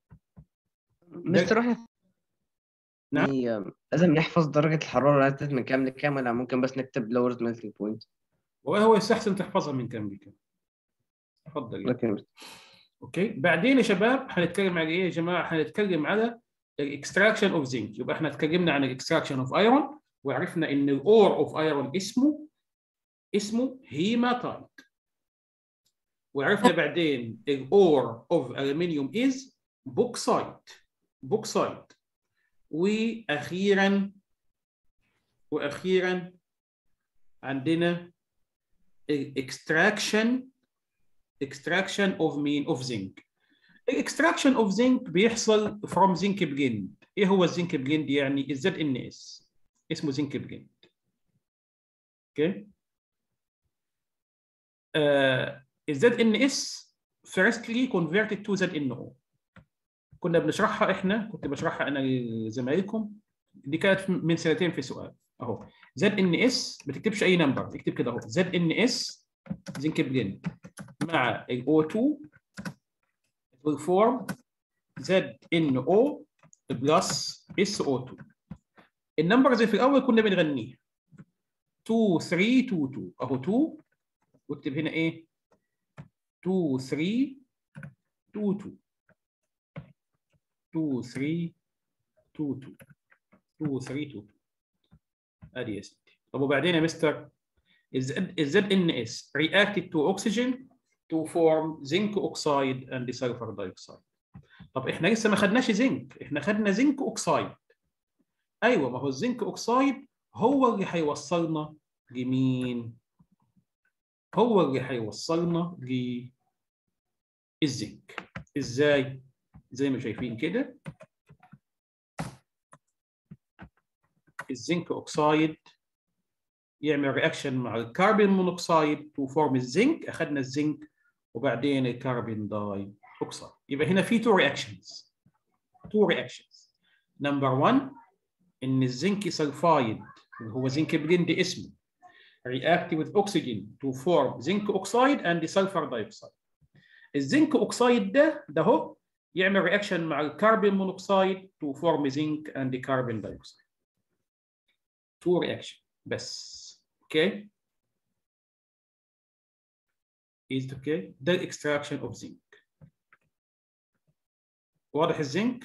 مستر احنا نعم. يعني لازم نحفظ درجة الحرارة عدت من كام لكام ولا ممكن بس نكتب lowest melting point وهو يستحسن تحفظها من كم لكم تفضل يعني. لكن اوكي بعدين يا شباب هنتكلم على ايه يا جماعه هنتكلم على الاكستراكشن اوف زنك يبقى احنا اتكلمنا عن الاكستراكشن اوف ايرون وعرفنا ان الاور اوف ايرون اسمه اسمه هيماتايت وعرفنا بعدين الاور اوف الومنيوم از بوكسايت بوكسايت واخيرا واخيرا عندنا الاكستراكشن extraction of مين of zinc الاكستراكشن اوف زنك بيحصل from zinc بليند ايه هو الزنك بليند يعني الزد ان اس اسمه زنك بليند اوكي الزد ان اس firstly converted to زد ان او كنا بنشرحها احنا كنت بشرحها انا لزمايلكم دي كانت من سنتين في سؤال اهو زد ان اس ما تكتبش اي نمبر تكتب كده اهو زد ان اس زنك بليند مع ال O2 والفورم ZNO بلس SO2 النمبرز اللي في الاول كنا بنغنيها 2 3 2 2 اهو 2 واكتب هنا ايه 2 3 2 2 2 3 2 2 2 3 2 2 ادي يا ستي طب وبعدين يا مستر الزد ان اس reacted to oxygen to form zinc oxide and sulfur dioxide. طب احنا لسه ما خدناش زنك، احنا خدنا زنك اوكسايد. ايوه ما هو الزنك اوكسايد هو اللي هيوصلنا لمين؟ هو اللي هيوصلنا للزنك. ازاي؟ زي ما شايفين كده الزنك اوكسايد يعمل رياكشن مع الكربون مونوكسيد تو فورم الزنك اخذنا الزنك وبعدين الكربون داي اوكسيد يبقى هنا في تو رياكشنز تو رياكشنز نمبر 1 ان الزنك سلفايد اللي هو زنك بليند اسمه react with oxygen to form zinc oxide and sulfur dioxide الزنك اوكسايد ده ده هو يعمل رياكشن مع الكربون مونوكسيد to form zinc and the carbon dioxide two reaction بس اوكي is okay ده الاكستراكشن اوف زنك واضح الزنك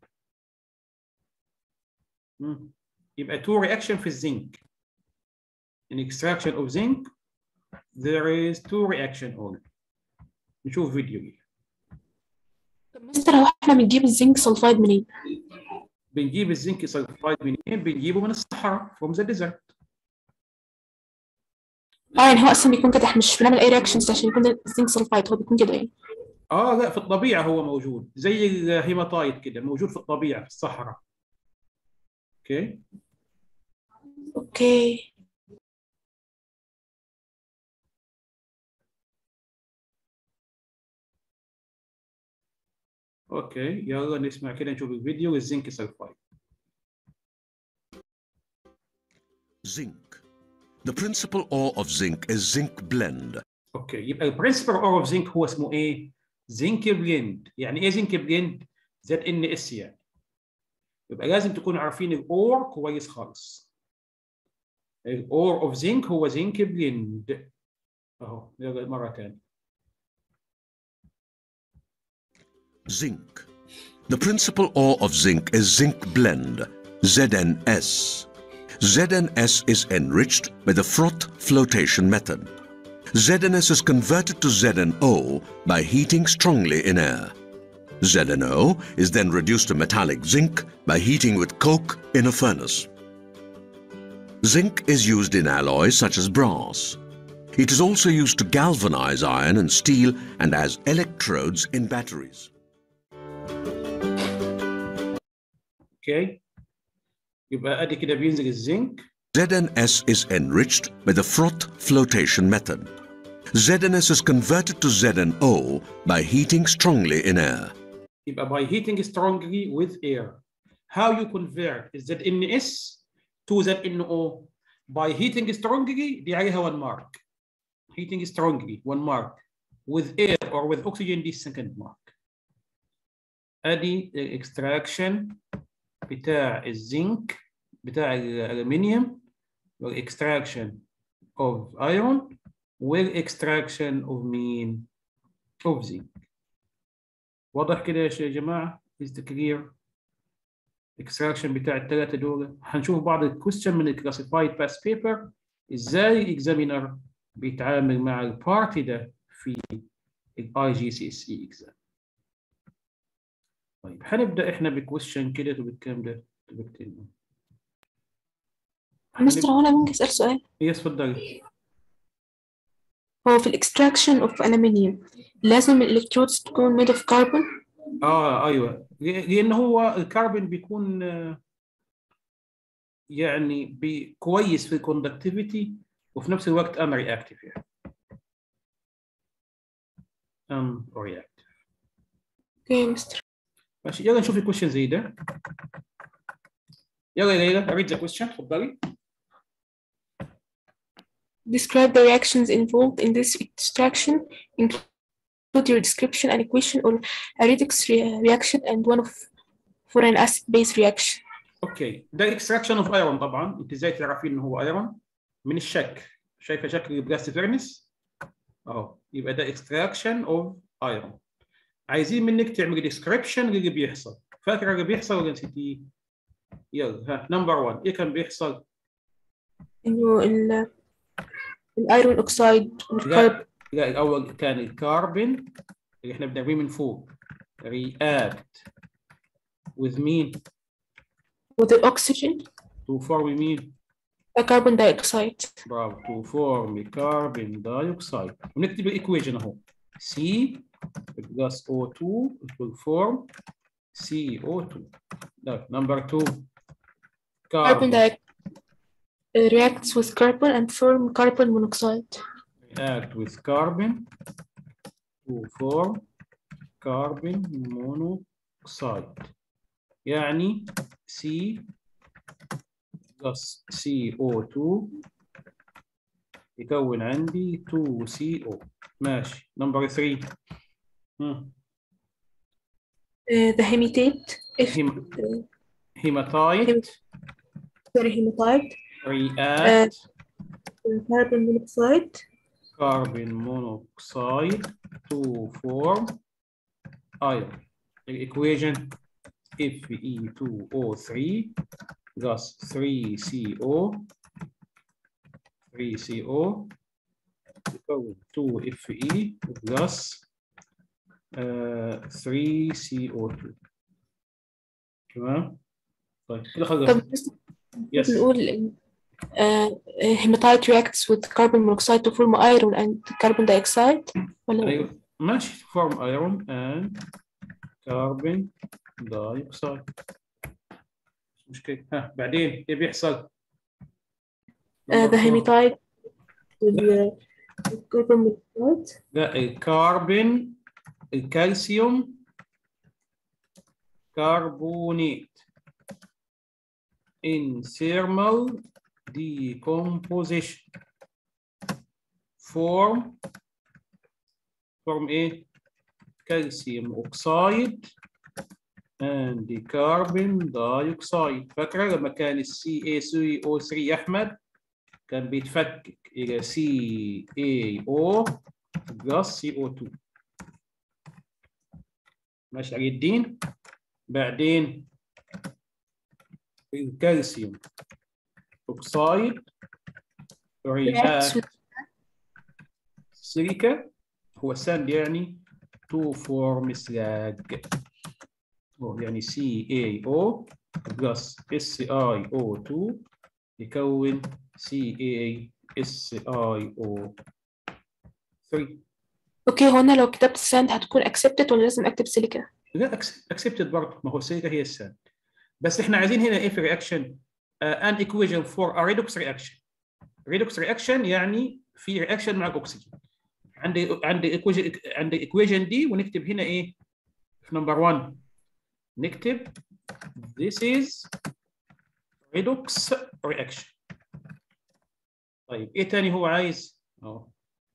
مم. يبقى تو رياكشن في الزنك in extraction of zinc there is two reaction only نشوف فيديو ليه طب مستر هو احنا بنجيب الزنك سلفايد منين؟ بنجيب الزنك سلفايد منين بنجيبه من الصحراء from the desert اه يعني هو اصلا بيكون كده احنا مش بنعمل اي رياكشنز عشان يكون الزنك سلفايد هو بيكون كده يعني اه لا في الطبيعه هو موجود زي الهيماتايت كده موجود في الطبيعه في الصحراء اوكي اوكي اوكي يلا نسمع كده نشوف الفيديو الزنك سلفايد Zinc. The principal ore of zinc is zinc blend. اوكي يبقى البرنسبل اور اوف زنك هو اسمه ايه؟ زنك بليند يعني ايه زنك بليند؟ زد ان اس يعني يبقى لازم تكونوا عارفين الاور كويس خالص الاور اوف زنك هو زنك بليند اهو يلا مره ثانيه Zinc. The principal ore of zinc is zinc blend, ZNS. ZNS is enriched by the froth flotation method. ZNS is converted to ZNO by heating strongly in air. ZNO is then reduced to metallic zinc by heating with coke in a furnace. Zinc is used in alloys such as brass. It is also used to galvanize iron and steel and as electrodes in batteries. اوكي يبقى ادي كده بينزل الزنك ZNS is enriched by the froth flotation method. ZNS is converted to ZNO by heating strongly in air. يبقى by heating strongly with air how you convert ZNS to ZNO by heating strongly دي عليها 1 mark heating strongly 1 mark with air or with oxygen دي second mark ادي الاكستراكشن بتاع الزنك بتاع الالومنيوم والاكستراكشن of iron والاكستراكشن of مين of zinc واضح كده يا جماعه is the clear الاكستراكشن بتاع الثلاثه دول هنشوف بعض الكويستشن من الكلاسيفايد باس بيبر ازاي الاكزامينر بيتعامل مع البارتي ده في الاي جي سي اس اي اكزام طيب هنبدا احنا بكويستشن كده بالكام ده تبكتين مستر هو انا ممكن اسال سؤال يس اتفضلي هو في الاكستراكشن اوف الومنيوم لازم الالكترودز تكون made of carbon اه ايوه لان هو الكربون بيكون آه، يعني بي كويس في الكوندكتيفيتي وفي نفس الوقت ان رياكتيف يعني ان رياكتيف اوكي مستر ماشي يلا نشوف الكويشن زي ده يلا يا ليلى read the question اتفضلي describe the reactions involved in this extraction include your description and equation or a redox re- reaction and one of for an acid base reaction اوكي ده اكستراكشن اوف ايرون طبعا انت ازاي تعرفين ان هو ايرون من الشك شايفه شكل البلاست فيرنس اهو يبقى ده اكستراكشن اوف ايرون عايزين منك تعملي ديسكريبشن للي بيحصل فاكره اللي بيحصل ولا نسيتيه يلا ها نمبر 1 ايه كان بيحصل انه ال الايرون اوكسايد والكرب لا الاول كان الكربون اللي احنا بنرميه من فوق react with مين with the oxygen to form مين a carbon dioxide برافو to form carbon dioxide ونكتب الايكويشن اهو C plus O2 it will form CO2 لا number 2 carbon dioxide reacts with carbon and form carbon monoxide react with carbon to form carbon monoxide يعني C plus CO2 يكون عندي 2CO ماشي نمبر 3 هم. uh, the hematite if هيم- uh, hematite sorry hematite react carbon monoxide carbon monoxide to form iron. The equation Fe2O3 plus 3CO 3CO يكون 2Fe plus uh, 3CO2 تمام؟ طيب كده خلص طب بس Yes. نقول uh, hematite reacts with carbon monoxide to form iron and carbon dioxide ولا ايوه ماشي form iron and carbon dioxide مش مشكلة ها بعدين ايه بيحصل؟ uh, the hematite with the carbon monoxide لا الكربون الكالسيوم كربونات in thermal decomposition form form ايه؟ كالسيوم اوكسايد and the carbon dioxide فاكرة لما كان ال CaCO3 يا أحمد كان بيتفكك إلى CaO بلس CO2 ماشي على الدين بعدين الكالسيوم اوكسايد reacts رياكت with سيليكا هو ساند يعني تو فورم سلاج هو يعني سي اي او بلس اس اي او 2 يكون سي اي اس اي او 3 اوكي هو انا لو كتبت ساند هتكون accepted ولا لازم اكتب سيليكا لا اكسبتد برضه ما هو السيليكا هي الساند بس احنا عايزين هنا ايه في رياكشن ان ايكويشن فور ا ريدوكس رياكشن ريدوكس رياكشن يعني في رياكشن مع الاكسجين عندي عندي ايكويشن عندي ايكويشن دي ونكتب هنا ايه في نمبر 1 نكتب this is redox reaction طيب ايه تاني هو عايز؟ اهو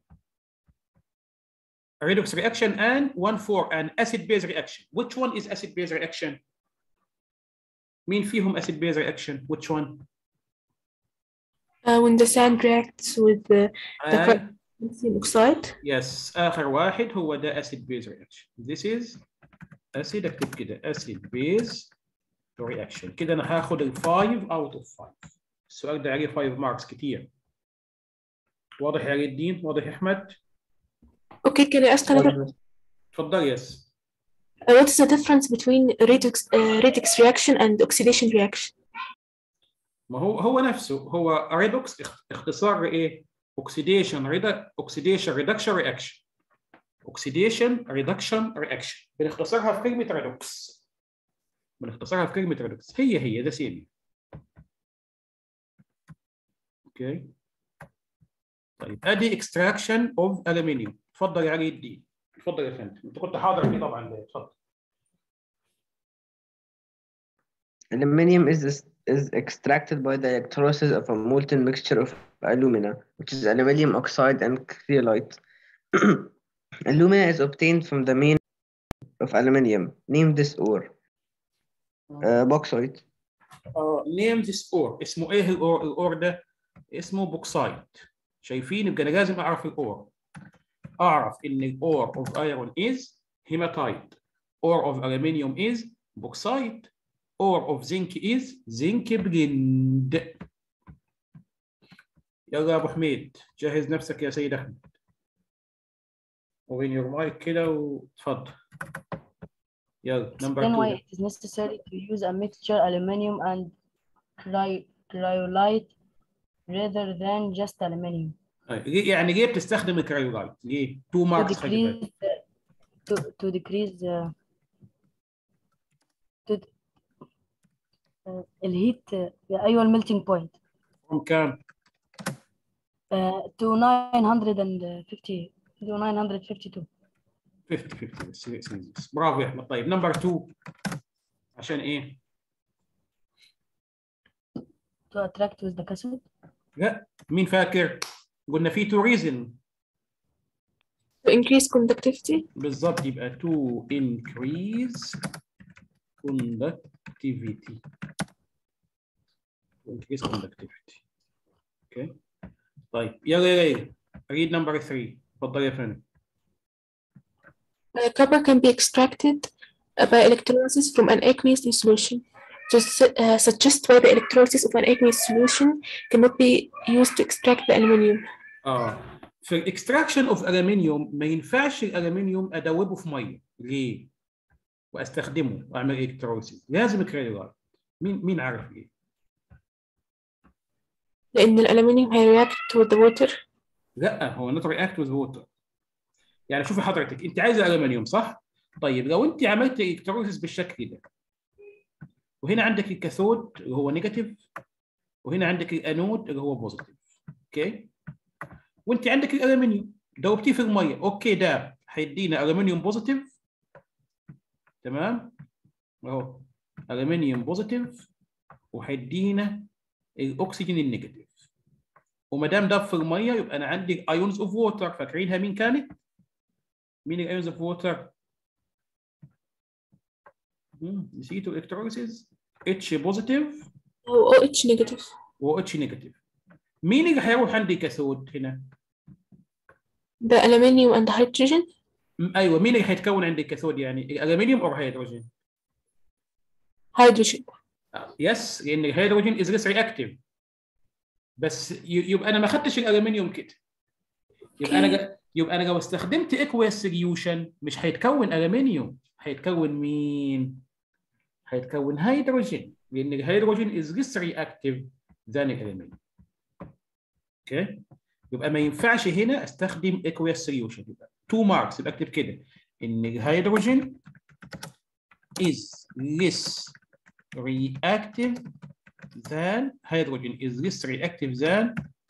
redox reaction and one for an acid base reaction. Which one is acid base reaction? مين فيهم acid base reaction? Which one? Uh, when the sand reacts with the, the And calcium oxide. yes آخر واحد هو ده acid base reaction. This is acid اكتب كده acid base reaction. كده أنا هاخد ال 5 out of 5. السؤال ده عليه 5 marks كتير. واضح يا ريت الدين؟ واضح يا أحمد؟ Okay, can I ask another? اتفضل يس. Uh, what is the difference between redox, uh, redox reaction and oxidation reaction? ما هو هو نفسه هو ريدوكس اختصار ايه؟ اوكسيديشن ريدا اوكسيديشن ريدكشن رياكشن اوكسيديشن ريدكشن رياكشن بنختصرها في كلمه ريدوكس بنختصرها في كلمه ريدوكس هي هي ده سيمي اوكي طيب ادي اكستراكشن اوف الومنيوم اتفضل يا علي الدين اتفضل يا فندم انت كنت حاضر فيه طبعا ده اتفضل Aluminium is is extracted by the electrolysis of a molten mixture of alumina, which is aluminium oxide and cryolite. alumina is obtained from the main of aluminium. Name this ore. Uh, bauxite. اه نيم ذيس اور اسمه ايه الاور الاور ده اسمه بوكسايت شايفين يبقى انا لازم اعرف الاور اعرف ان الاور اوف ايرون از هيماتايت اور اوف الومنيوم از بوكسايت اور اوف زنك از زنك بلند يلا يا ابو حميد جهز نفسك يا سيد احمد وين يور مايك كده وتفضل يلا نمبر Explain why 2 it is necessary to use a mixture aluminum and cry- cryolite rather than just aluminum ليه يعني ليه بتستخدم الكرايولايت؟ ليه؟ 2 to ماركس خلي بالك decrease to, to decrease uh, to uh, الهيت uh, ايوه الميلتنج بوينت from كام؟ uh, to 950 to 952 50 50 بس هي سيريس. برافو يا احمد طيب نمبر 2 عشان ايه؟ to attract with the cathode لا مين فاكر؟ قلنا في تو ريزن To increase conductivity. بالظبط يبقى to increase conductivity to increase conductivity اوكي طيب يلا يلا يلا read number 3 اتفضل يا فندم Uh, copper can be extracted uh, by electrolysis from an aqueous solution. Just uh, suggest why the electrolysis of an aqueous solution cannot be used to extract the aluminium. اه في الاكستراكشن اوف الومنيوم ما ينفعش الالومنيوم ادوبه في ميه ليه؟ واستخدمه واعمل الكتروسيس لازم كريولايت مين مين عارف ليه؟ لأن الألمنيوم هيreact with the water. لا هو نوت رياكت وذ ووتر يعني شوفي حضرتك انت عايزه الومنيوم صح؟ طيب لو انت عملت الكتروسيس بالشكل ده وهنا عندك الكاثود اللي هو نيجاتيف وهنا عندك الانود اللي هو بوزيتيف اوكي وانت عندك الالومنيوم دوبتيه في الميه اوكي ده هيدينا الومنيوم بوزيتيف تمام اهو الومنيوم بوزيتيف وهيدينا الاكسجين النيجاتيف وما دام ده في الميه يبقى انا عندي ايونز اوف ووتر فاكرينها مين كانت؟ مين الايونز اوف ووتر؟ نسيتوا الكتروليسيس اتش بوزيتيف أو OH negative. و اتش نيجاتيف مين اللي هيروح عندي كاثود هنا؟ The aluminium and the hydrogen. م- ايوه مين اللي هيتكون عندي كاثود يعني الالومنيوم او هيدروجين؟ hydrogen. يس لان الهيدروجين از ليس رياكتيف بس ي- يبقى انا ما خدتش الالومنيوم كده يبقى انا جا- يبقى انا لو استخدمت اكوا سوليوشن مش هيتكون الومنيوم هيتكون مين؟ هيتكون هيدروجين لان الهيدروجين از ليس رياكتيف ذان الالومنيوم اوكي يبقى ما ينفعش هنا استخدم اكوا سوليوشن يبقى 2 ماركس يبقى اكتب كده ان الهيدروجين is less reactive than hydrogen is less reactive than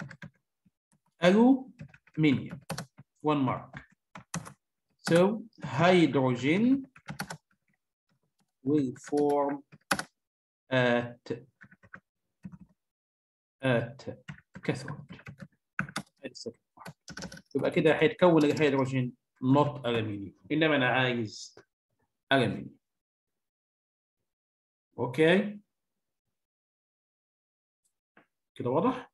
aluminium. One mark. So hydrogen will form at at cathode. يبقى كده هيتكون الهيدروجين نوت الومنيوم انما انا عايز الومنيوم اوكي كده واضح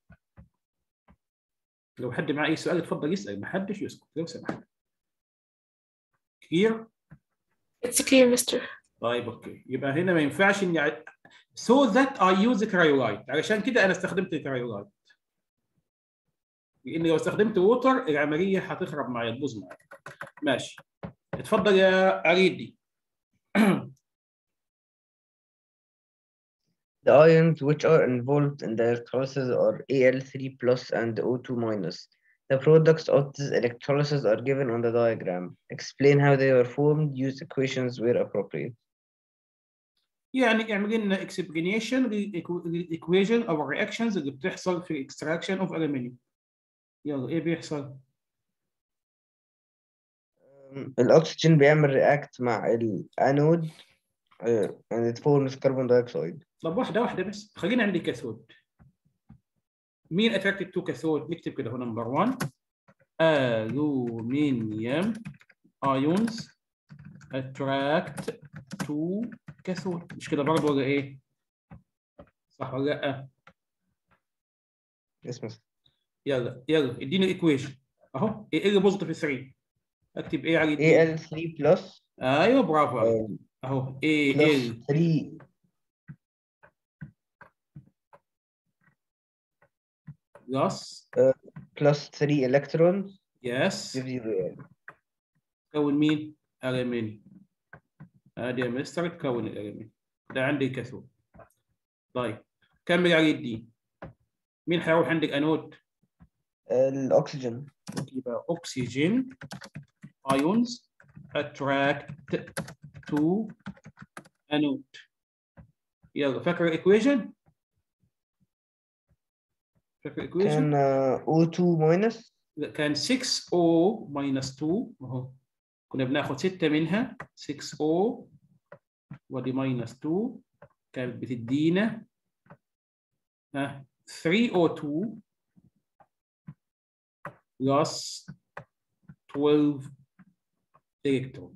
لو حد معاه اي سؤال اتفضل يسال ما حدش يسكت لو سمحت كلير It's clear, Mister. طيب اوكي يبقى هنا ما ينفعش اني ع- so that I use cryolite علشان كده انا استخدمت الكرايولايت لان لو استخدمت ووتر العمليه هتخرب معايا تبوظ معايا ماشي اتفضل يا اريدي The ions which are involved in the electrolysis are Al3 plus and O2 minus. The products of this electrolysis are given on the diagram. Explain how they are formed. Use equations where appropriate. يعني اعمل لنا اكسبلينيشن للايكويشن او الرياكشنز اللي بتحصل في اكستراكشن اوف الومنيوم يلا ايه بيحصل؟ Um, الأكسجين بيعمل react مع الأنود uh, and it forms carbon dioxide. طب واحده واحده بس خلينا عندي كاثود مين اتراكتد تو كاثود نكتب كده هو نمبر 1 الومنيوم ايونز اتراكت تو كاثود مش كده برضه ولا ايه؟ صح ولا لا؟ Yes, mister. يلا يلا اديني الايكويشن اهو ايه اللي بوزيتيف 3 اكتب ايه على اليمين؟ Al3 plus ايوه برافو عليك um, اهو ايه plus ال 3 بلس plus 3 electrons يس gives you Al. تكون مين؟ الومنيوم ادي يا مستر تكون الالومنيوم ده عندي كاثود طيب كمل على الدي مين هيروح عندك انود؟ الأكسجين يبقى oxygen ions attract to anode يلا فاكر الايكويشن؟ فاكر الايكويشن؟ كان uh, O2 minus كان 6O minus 2 اهو كنا بناخد 6 منها 6O ودي minus 2 كانت بتدينا ها 3O2 plus 12 الكترون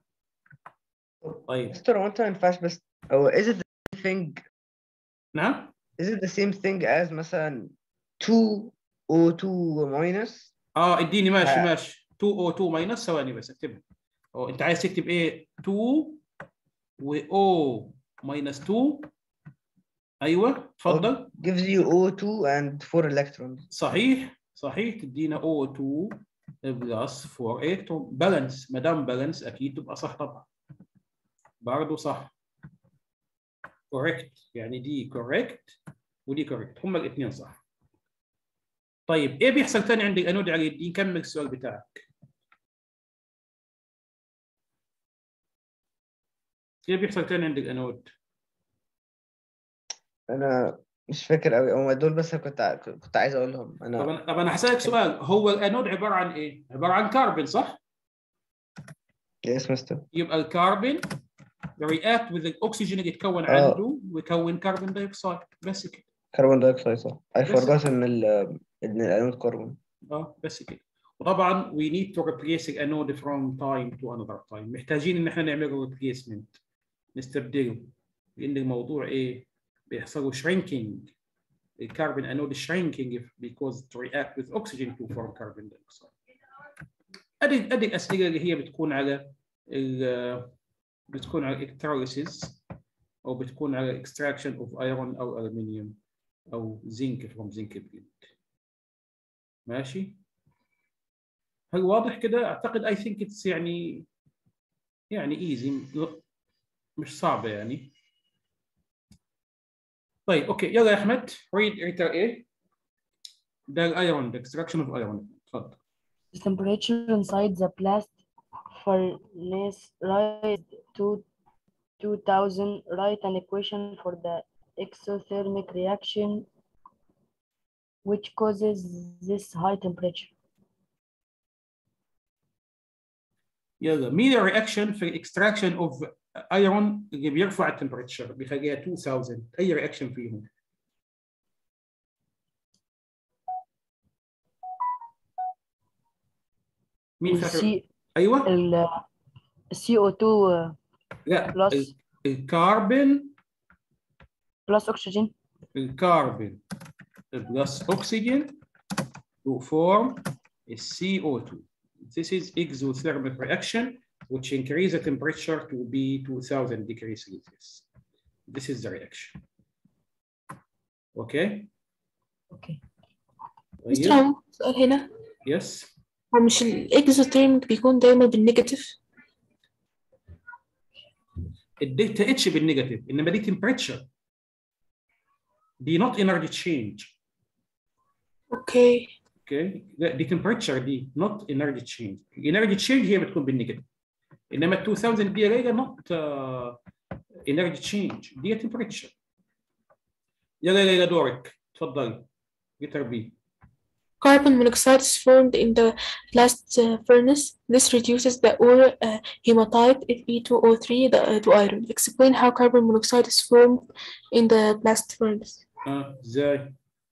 طيب مستر هو انت ما ينفعش بس هو is it the same thing نعم is it the same thing as مثلا 2 O2 minus اه اديني ماشي ها. ماشي 2O2 minus ثواني بس اكتبها اه انت عايز تكتب ايه 2 و O minus 2 ايوه اتفضل gives you O2 and 4 electrons صحيح صحيح تدينا O2 بلس 4 الكترون بالانس ما دام بالانس اكيد تبقى صح طبعا برضه صح كوريكت يعني دي كوريكت ودي كوريكت هما الاثنين صح طيب ايه بيحصل ثاني عندك انود علي الدين كمل السؤال بتاعك ايه بيحصل ثاني عندك انود انا مش فاكر قوي هم دول بس أنا كنت ع- كنت عايز اقولهم طب انا انا طب انا هسالك سؤال هو الانود عباره عن ايه عباره عن كربون صح يس مستر يبقى الكربون react with الاكسجين اللي يتكون آه. عنده ويكون كربون دايوكسيد بس كده كربون دايوكسيد صح I بس. forgot ان ال ان الانود كربون اه بس كده وطبعا we need to replace the anode from time to another time محتاجين ان احنا نعمل له replacement نستبدله لان الموضوع ايه بيحصل له shrinking الكربون انود shrinking because to react with oxygen to form carbon dioxide ادي ادي الاسئله اللي هي بتكون على ال بتكون على electrolysis او بتكون على extraction of iron او aluminium او zinc from zinc blend ماشي هل واضح كده اعتقد اي ثينك اتس يعني يعني ايزي مش صعبه يعني طيب اوكي يلا يا احمد ريد ريتر ايه ده الايرون ده extraction of iron تفضل The temperature inside the blast furnace rise to 2000. Write an equation for the exothermic reaction which causes this high temperature. يلا مين الرياكشن في الاكستراكشن اوف ايرون اللي بيرفع التمبريتشر بيخليها 2000 اي رياكشن فيهم مين فاكر السي ايوه ال CO2 لا بلس ال- الكربون بلس أكسجين الكربون بلس oxygen to form a CO2. This is exothermic reaction which increase the temperature to be 2000 degrees Celsius. This is the reaction. Okay? أوكي مستر طيب. عمو سؤال هنا Yes. هو مش الاكزوثيرميك بيكون دايما بالنيجاتيف الدلتا اتش بالنيجاتيف انما دي temperature. دي not energy change. اوكي اوكي لا دي temperature دي not energy change energy change هي بتكون بالنيجاتيف انما ال 2000 دي ريجا not uh, energy change دي temperature يلا يلا دورك اتفضلي جيتر بي Carbon monoxide is formed in the blast uh, furnace. This reduces the ore uh, hematite Fe2O3 the, uh, to iron. Explain how carbon monoxide is formed in the blast furnace. اه ازاي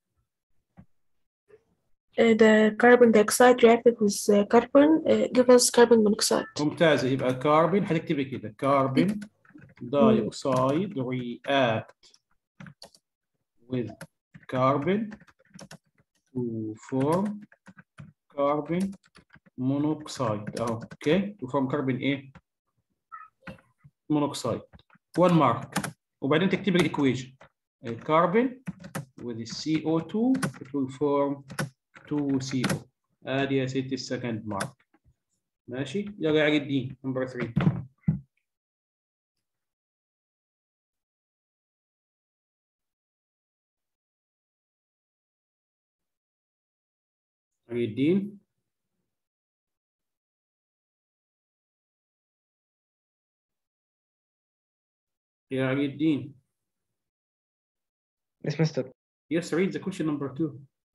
Uh, the carbon dioxide reacted with uh, carbon uh, give us carbon monoxide. ممتازه يبقى كاربون هتكتبي كده كاربون dioxide react with carbon to form carbon monoxide اهو اوكي to form carbon ايه monoxide one mark وبعدين تكتبي الايكويشن الكربون with the CO2 it will form 2CO ادي يا ستي السكند مارك ماشي يلا يا عقد الدين نمبر 3 عقد الدين يا عقد الدين Yes, mister. yes read the question number 2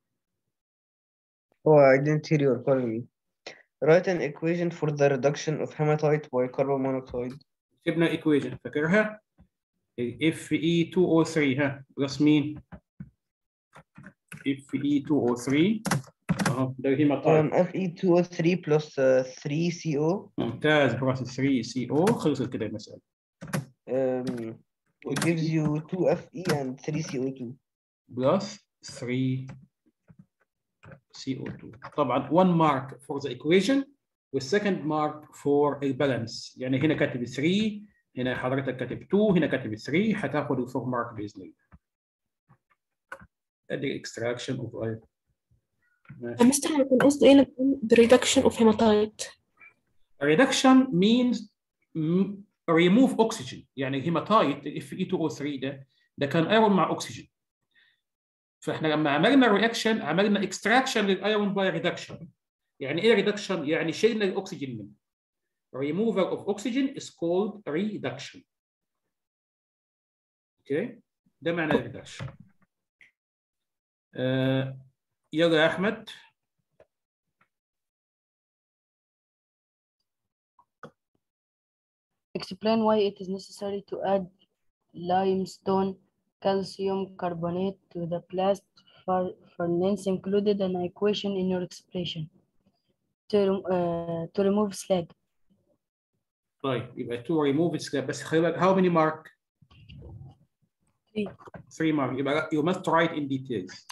Oh, I didn't hear you calling me. Write an equation for the reduction of hematite by carbon monoxide. كتبنا equation فاكرها Fe2O3 ها بلس مين Fe2O3 اهو ده هيماتايت Um, Fe2O3 plus uh, 3CO ممتاز بلس 3CO خلصت كده المسألة um, it gives you 2Fe and 3CO2. بلس 3 CO2 طبعا 1 mark for the equation والسكند mark for البالانس يعني هنا كاتب 3 هنا حضرتك كاتب 2 هنا كاتب 3 هتاخد ال 4 mark باذن الله ادي extraction of iron ماشي. مستر أنا كان قصدي ايه لما بقول the reduction of hematite reduction means m- remove oxygen يعني الهيماتايت ال Fe2O3 ده ده كان ايرون مع اكسجين فاحنا لما عملنا الرياكشن عملنا اكستراكشن للايرون باي ريدكشن يعني ايه ريدكشن يعني شلنا الاكسجين منه removal of oxygen is called reduction اوكي ده معنى الريدكشن آه يلا يا احمد Explain why it is necessary to add limestone calcium carbonate to the blast fur- furnace included an equation in your expression to, rem- uh, to remove slag. طيب يبقى to remove its بس خلي بالك how many mark Three. 3 mark يبقى you must write in details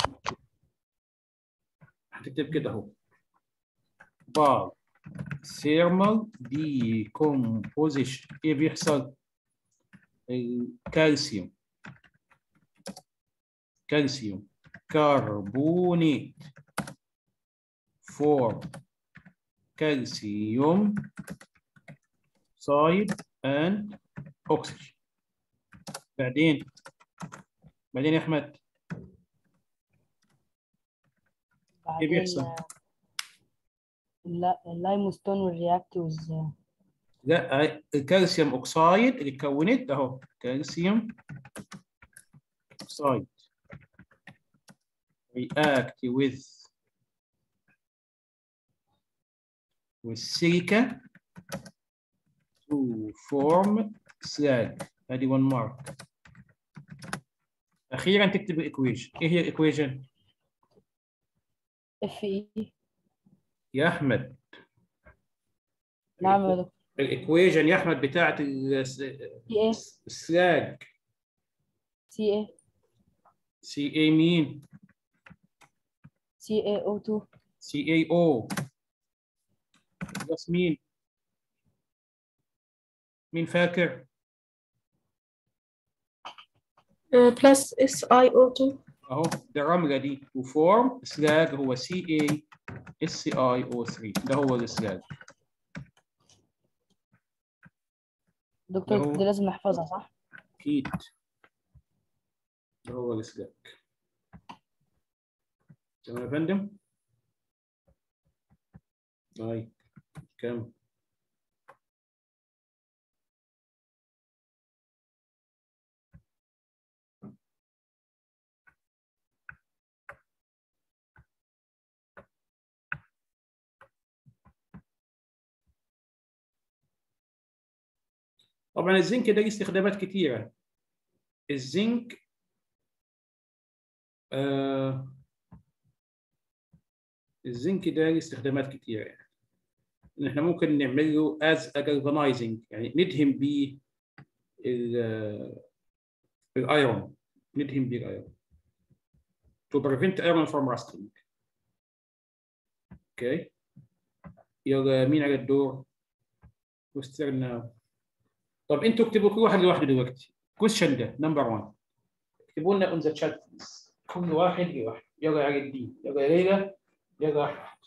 هتكتب كده اهو by thermal decomposition ايه بيحصل الكالسيوم كالسيوم كربونات form calcium side and oxygen بعدين بعدين يا احمد بعدين بيحصل؟ آه، اللا- اللايمستون والرياكت with آه، لا هاي الكالسيوم اوكسايد اللي اتكونت اهو كالسيوم اوكسايد react with with silica to form slag ادي 1 مارك اخيرا تكتب الايكويشن ايه هي الايكويشن Fe يا احمد نعم يا دكتور الايكويجن يا احمد بتاعت ال- سي ايه السلاج سي ايه سي اي مين سي ايه او 2 سي اي او بس مين مين فاكر بلس اس اي او 2 اهو ده الرمله دي تو فورم سلاج هو سي اي اس اي او 3 ده هو السلاج دكتور أهو. دي لازم نحفظها صح؟ اكيد ده هو السلاج تمام يا فندم طيب كم طبعا الزنك ده ليه استخدامات كتيرة الزنك آه الزنك ده ليه استخدامات كتيرة يعني إن احنا ممكن نعمل له as a galvanizing يعني ندهن بيه ال- الايرون ندهن بيه الايرون to prevent iron from rusting اوكي يلا مين على الدور؟ وسترنا طب انتوا اكتبوا كل واحد لوحده دلوقتي question ده نمبر 1 اكتبوا لنا اون ذا شات كل واحد لوحده يلا يا علي الدين يلا يا ليلى يلا يا احمد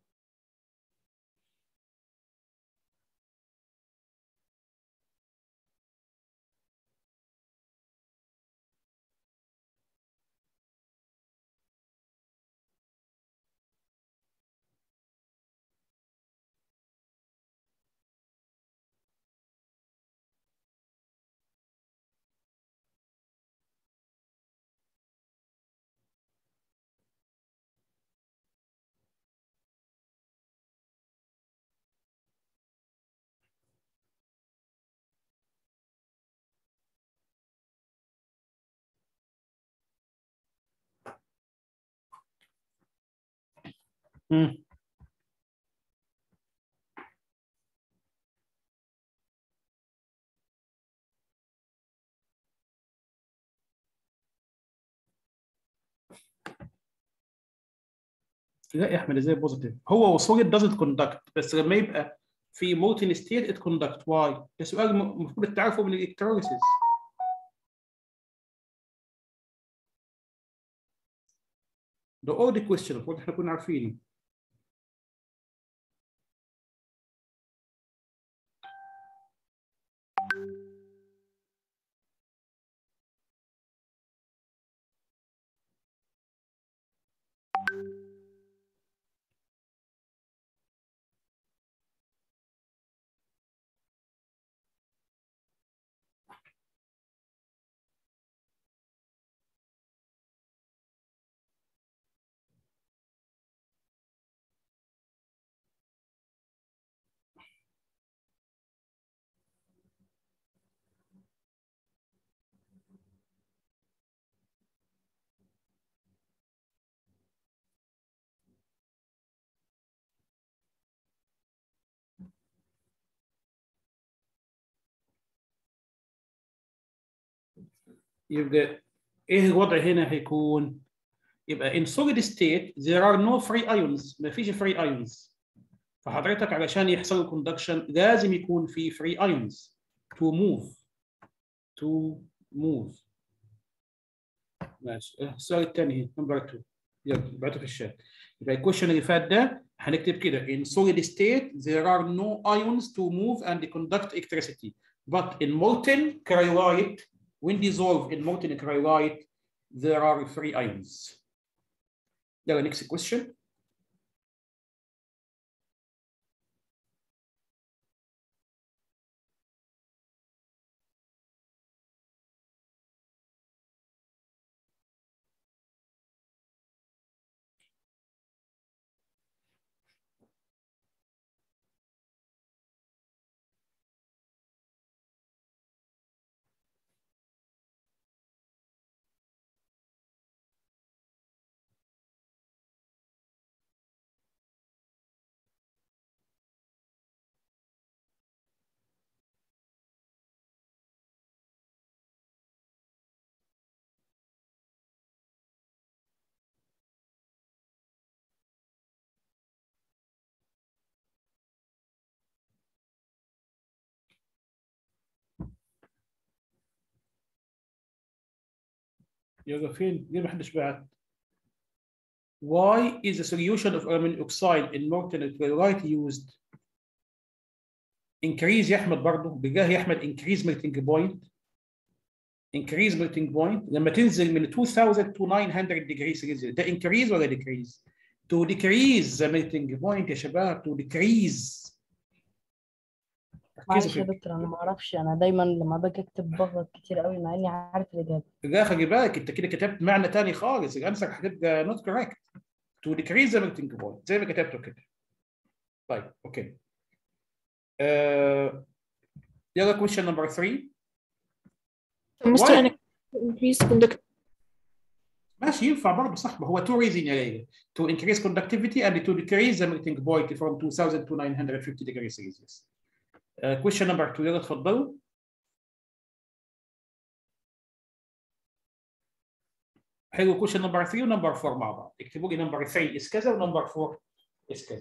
مم. لا يا احمد ازاي بوزيتيف هو وصول doesn't conduct بس لما يبقى في molten state it conduct why ده سؤال م- المفروض تعرفه من الالكتروليسيس ده all the question المفروض احنا كنا عارفينه يبقى ايه الوضع هنا هيكون يبقى in solid state there are no free ions ما فيش free ions فحضرتك علشان يحصل conduction لازم يكون في free ions to move to move ماشي اه، السؤال الثاني نمبر 2 يلا ابعته في الشات يبقى الكويشن اللي فات ده هنكتب كده in solid state there are no ions to move and conduct electricity but in molten cryolite when dissolved in molten cryolite there are free ions يلا next question يلا فين؟ ليه ما حدش بعت؟ Why is the solution of aluminum oxide in molten chloride used? Increase يا احمد برضه بجاه يا احمد increase melting point. Increase melting point لما تنزل من 2000 to 900 degrees Celsius ده increase ولا decrease؟ To decrease the melting point يا شباب to decrease. ركزوا معلش يا في دكتور انا ما اعرفش انا دايما لما باجي اكتب بغلط كتير قوي مع اني عارف الاجابه لا خلي بالك انت كده كتبت معنى تاني خالص الانسر هتبقى not correct to decrease the melting point زي ما كتبته كده طيب اوكي آه يلا question number 3 مستر Why? أنا increase conduct ماشي ينفع برضه صح ما هو two reason يا ليلى to increase conductivity and to decrease the melting point from 2000 to 950 degrees Celsius آه question number 2 يلا اتفضلوا حلو question number 3 ونمبر 4 مع بعض اكتبوا لي نمبر 3 is كذا ونمبر 4 is كذا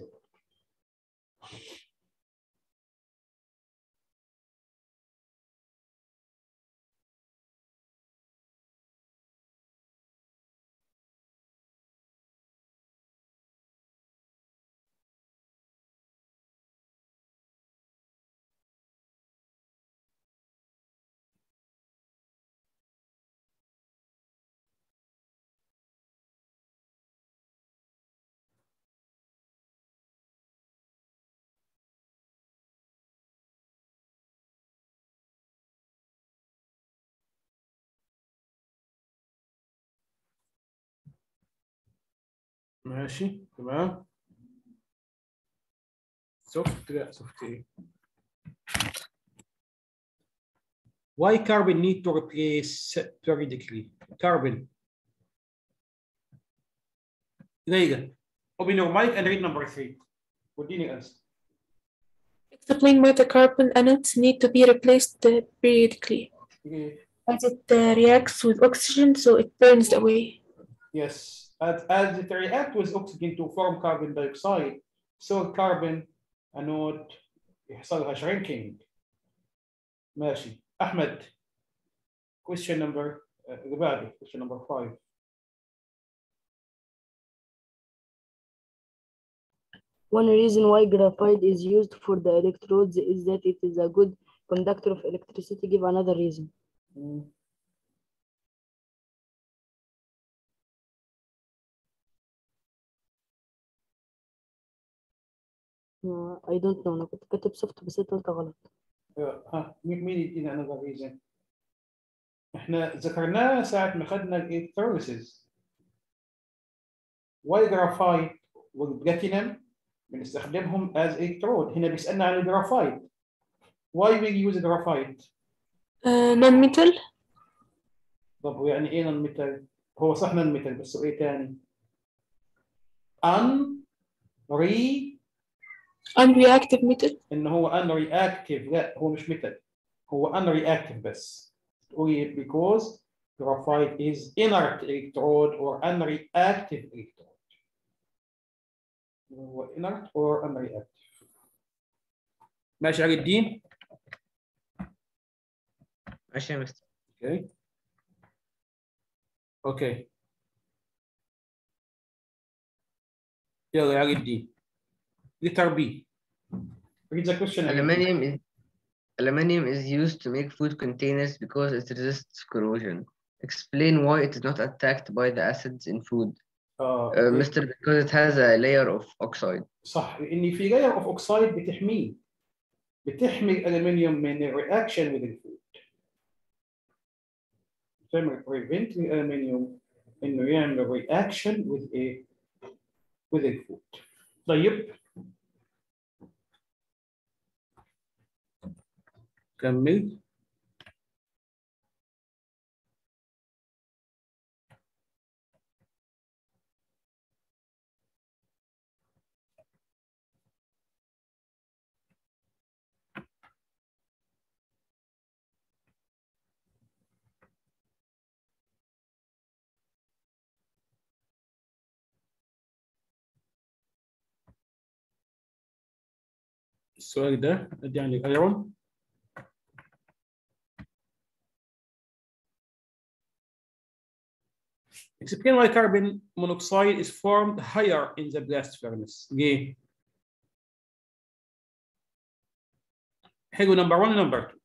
ماشي تمام سوفت لا سوفت ايه Why carbon need to replace periodically? Carbon. Leila, open your mic and read number three. وديني answer. explain why the carbon anodes need to be replaced uh, periodically as it uh, reacts with oxygen so it burns away Yes, as, as it react with oxygen to form carbon dioxide, so carbon anode يحصل لها shrinking. ماشي. أحمد. Question number uh, اللي بعده question number five. One reason why graphite is used for the electrodes is that it is a good conductor of electricity. Give another reason. Mm. Uh, I don't know. أنا كنت كاتب soft بس أنت قلت غلط. آه، ها مين مين يدينا another reason؟ احنا ذكرناه ساعة ما خدنا الالكتروليسيس. Why graphite والبلاتينم بنستخدمهم as electrode هنا بيسألنا عن الجرافايت. Why we use graphite؟ uh, non-metal طب ويعني ايه نون ميتال؟ هو صح نون ميتال بس ايه تاني؟ ان ري unreactive metal ان هو ان رياكتيف لا هو مش ميتال هو ان رياكتيف بس تقولي because graphite is inert electrode or unreactive electrode هو inert or unreactive ماشي علي الدين ماشي يا مستر اوكي اوكي يلا يا علي الدين letter B read the question again. Aluminium is aluminium is used to make food containers because it resists corrosion. Explain why it is not attacked by the acids in food. آه، Uh, Mister, because it has a layer of oxide. صح لان في layer of oxide بتحميه بتحمي الالومنيوم من الرياكشن with الفود تعمل prevent الالومنيوم انه يعمل reaction with ايه with الفود طيب كمل السؤال ده ادي عن الايرون explain why carbon monoxide is formed higher in the blast furnace ليه حلو نمبر 1 ونمبر 2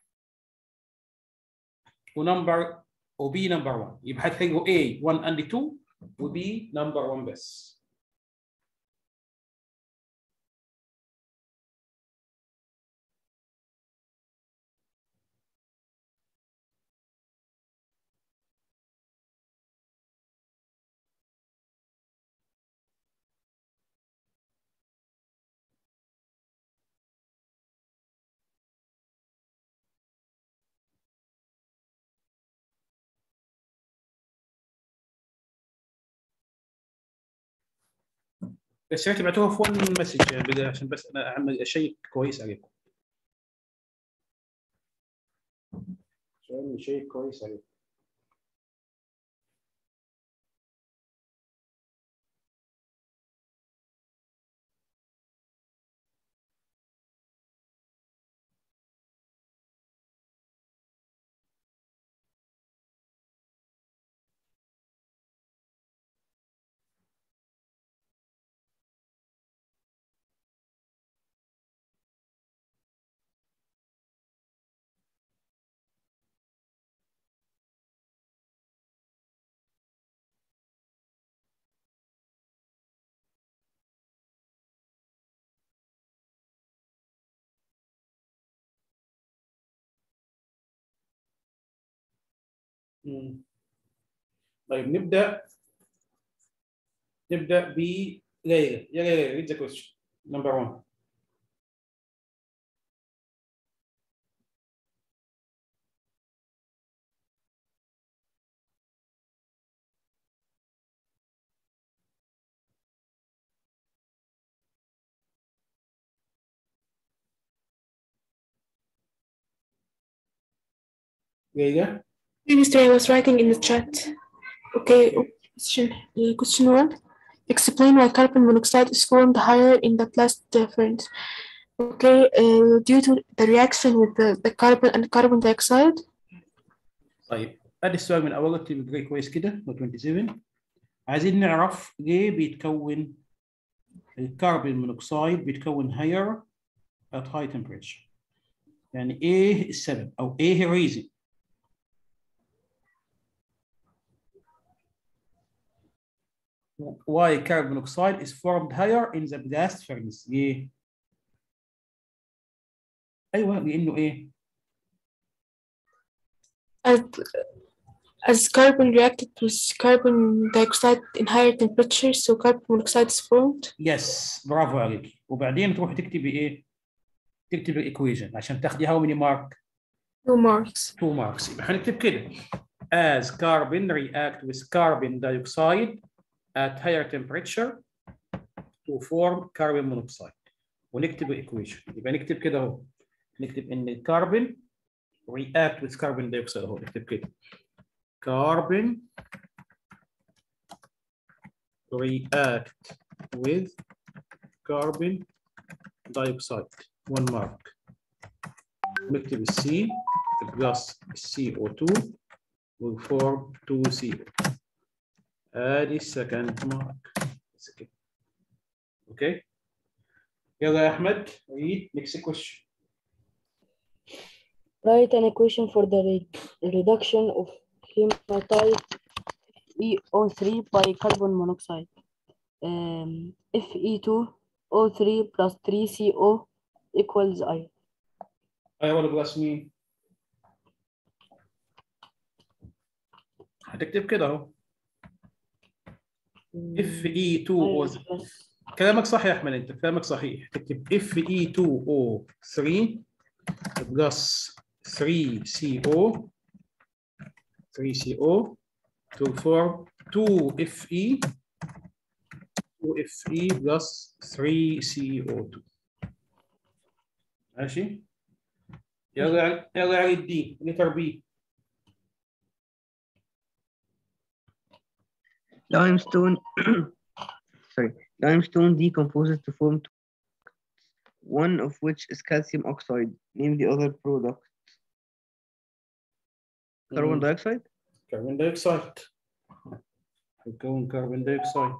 ونمبر وبي نمبر 1 يبقى هتحلوا A 1 and 2 وبي نمبر 1 بس بس يا ريت تبعتوها في ون مسج عشان بس انا اعمل شيء كويس عليكم عشان شيء كويس عليكم مم. طيب نبدا نبدا ب ليلى يا ليلى read the question number one ليلى Minister, I was writing in the chat. Okay, question, uh, question one. Explain why carbon monoxide is formed higher in the blast furnace. Okay, uh, due to the reaction with the, the carbon and carbon dioxide. طيب ادي السؤال من اول تبقى كويس كده 27 عايزين نعرف ليه بيتكون الكربون مونوكسيد بيتكون higher at high temperature يعني ايه السبب او ايه الريزن why carbon monoxide is formed higher in the blast furnace ليه؟ ايوه لانه ايه؟ As, as carbon reacted with carbon dioxide in higher temperature, so carbon monoxide is formed. يس برافو عليك وبعدين تروح تكتبي ايه؟ تكتبي الايكويشن عشان تاخدي هاو ماني مارك؟ Two marks. 2 ماركس يبقى هنكتب كده as carbon react with carbon dioxide at higher temperature to form carbon monoxide ونكتب الايكويشن يبقى نكتب كده اهو نكتب ان الكربون react with carbon dioxide اهو نكتب كده carbon react with carbon dioxide one mark نكتب السي بلس السي او 2 will form 2CO ادي السكند مارك بس كده اوكي يلا يا احمد read next question Write an equation for the re- reduction of hematite FeO3 by carbon monoxide. Um, Fe2O3 plus 3CO equals I. اي ولا بلس مين هتكتب كده اهو اف اي 2 او I plus كلامك صح يا احمد انت كلامك صحيح تكتب اف اي 2 او 3 بلس 3 سي او 3 سي او to form 2 اف اي 2 اف اي بلس 3 سي او 2 ماشي يلا يلا علي الدي لتر بي Limestone, sorry, limestone decomposes to form two one of which is calcium oxide. Name the other product. Carbon Mm. dioxide. كربون دايوكسيد حيكون كربون دايوكسيد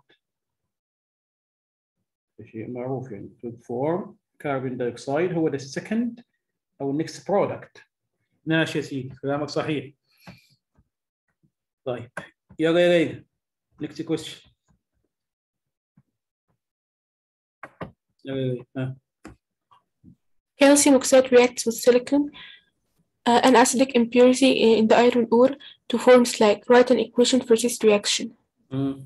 شيء معروف يعني to form carbon dioxide هو the second او next product ماشي يا سيدي كلامك صحيح طيب يلا يا ليلى next question يلا يا ليلى ها Calcium oxide reacts with silicon, uh, an acidic impurity in the iron ore, to form slag. Write an equation for this reaction. مم.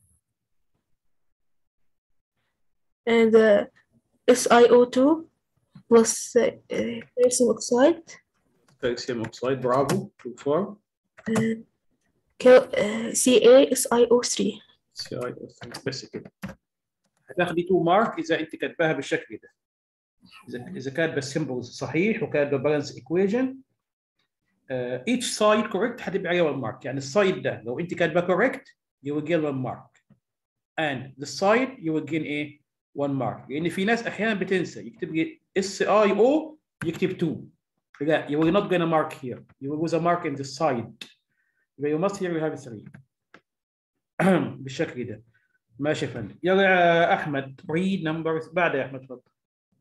And uh, SiO2 plus uh, uh, calcium oxide, calcium oxide برافو to form uh, cal- uh, CaSiO3. سي اي بس كده هتاخدي 2 مارك اذا انت كاتباها بالشكل ده اذا اذا كاتبه السيمبلز صحيح وكاتبه بالانس ايكويجن each side correct هتبقى عليها 1 مارك يعني السايد ده لو انت كاتبه correct you will gain 1 mark and the side you will gain ايه 1 mark لان في ناس احيانا بتنسى يكتب اس اي او يكتب 2 لا you will not gain a mark here you will lose a mark in the side يبقى you must here you have 3 بالشكل ده ماشي يا فندم يلا يا احمد read number بعد يا احمد تفضل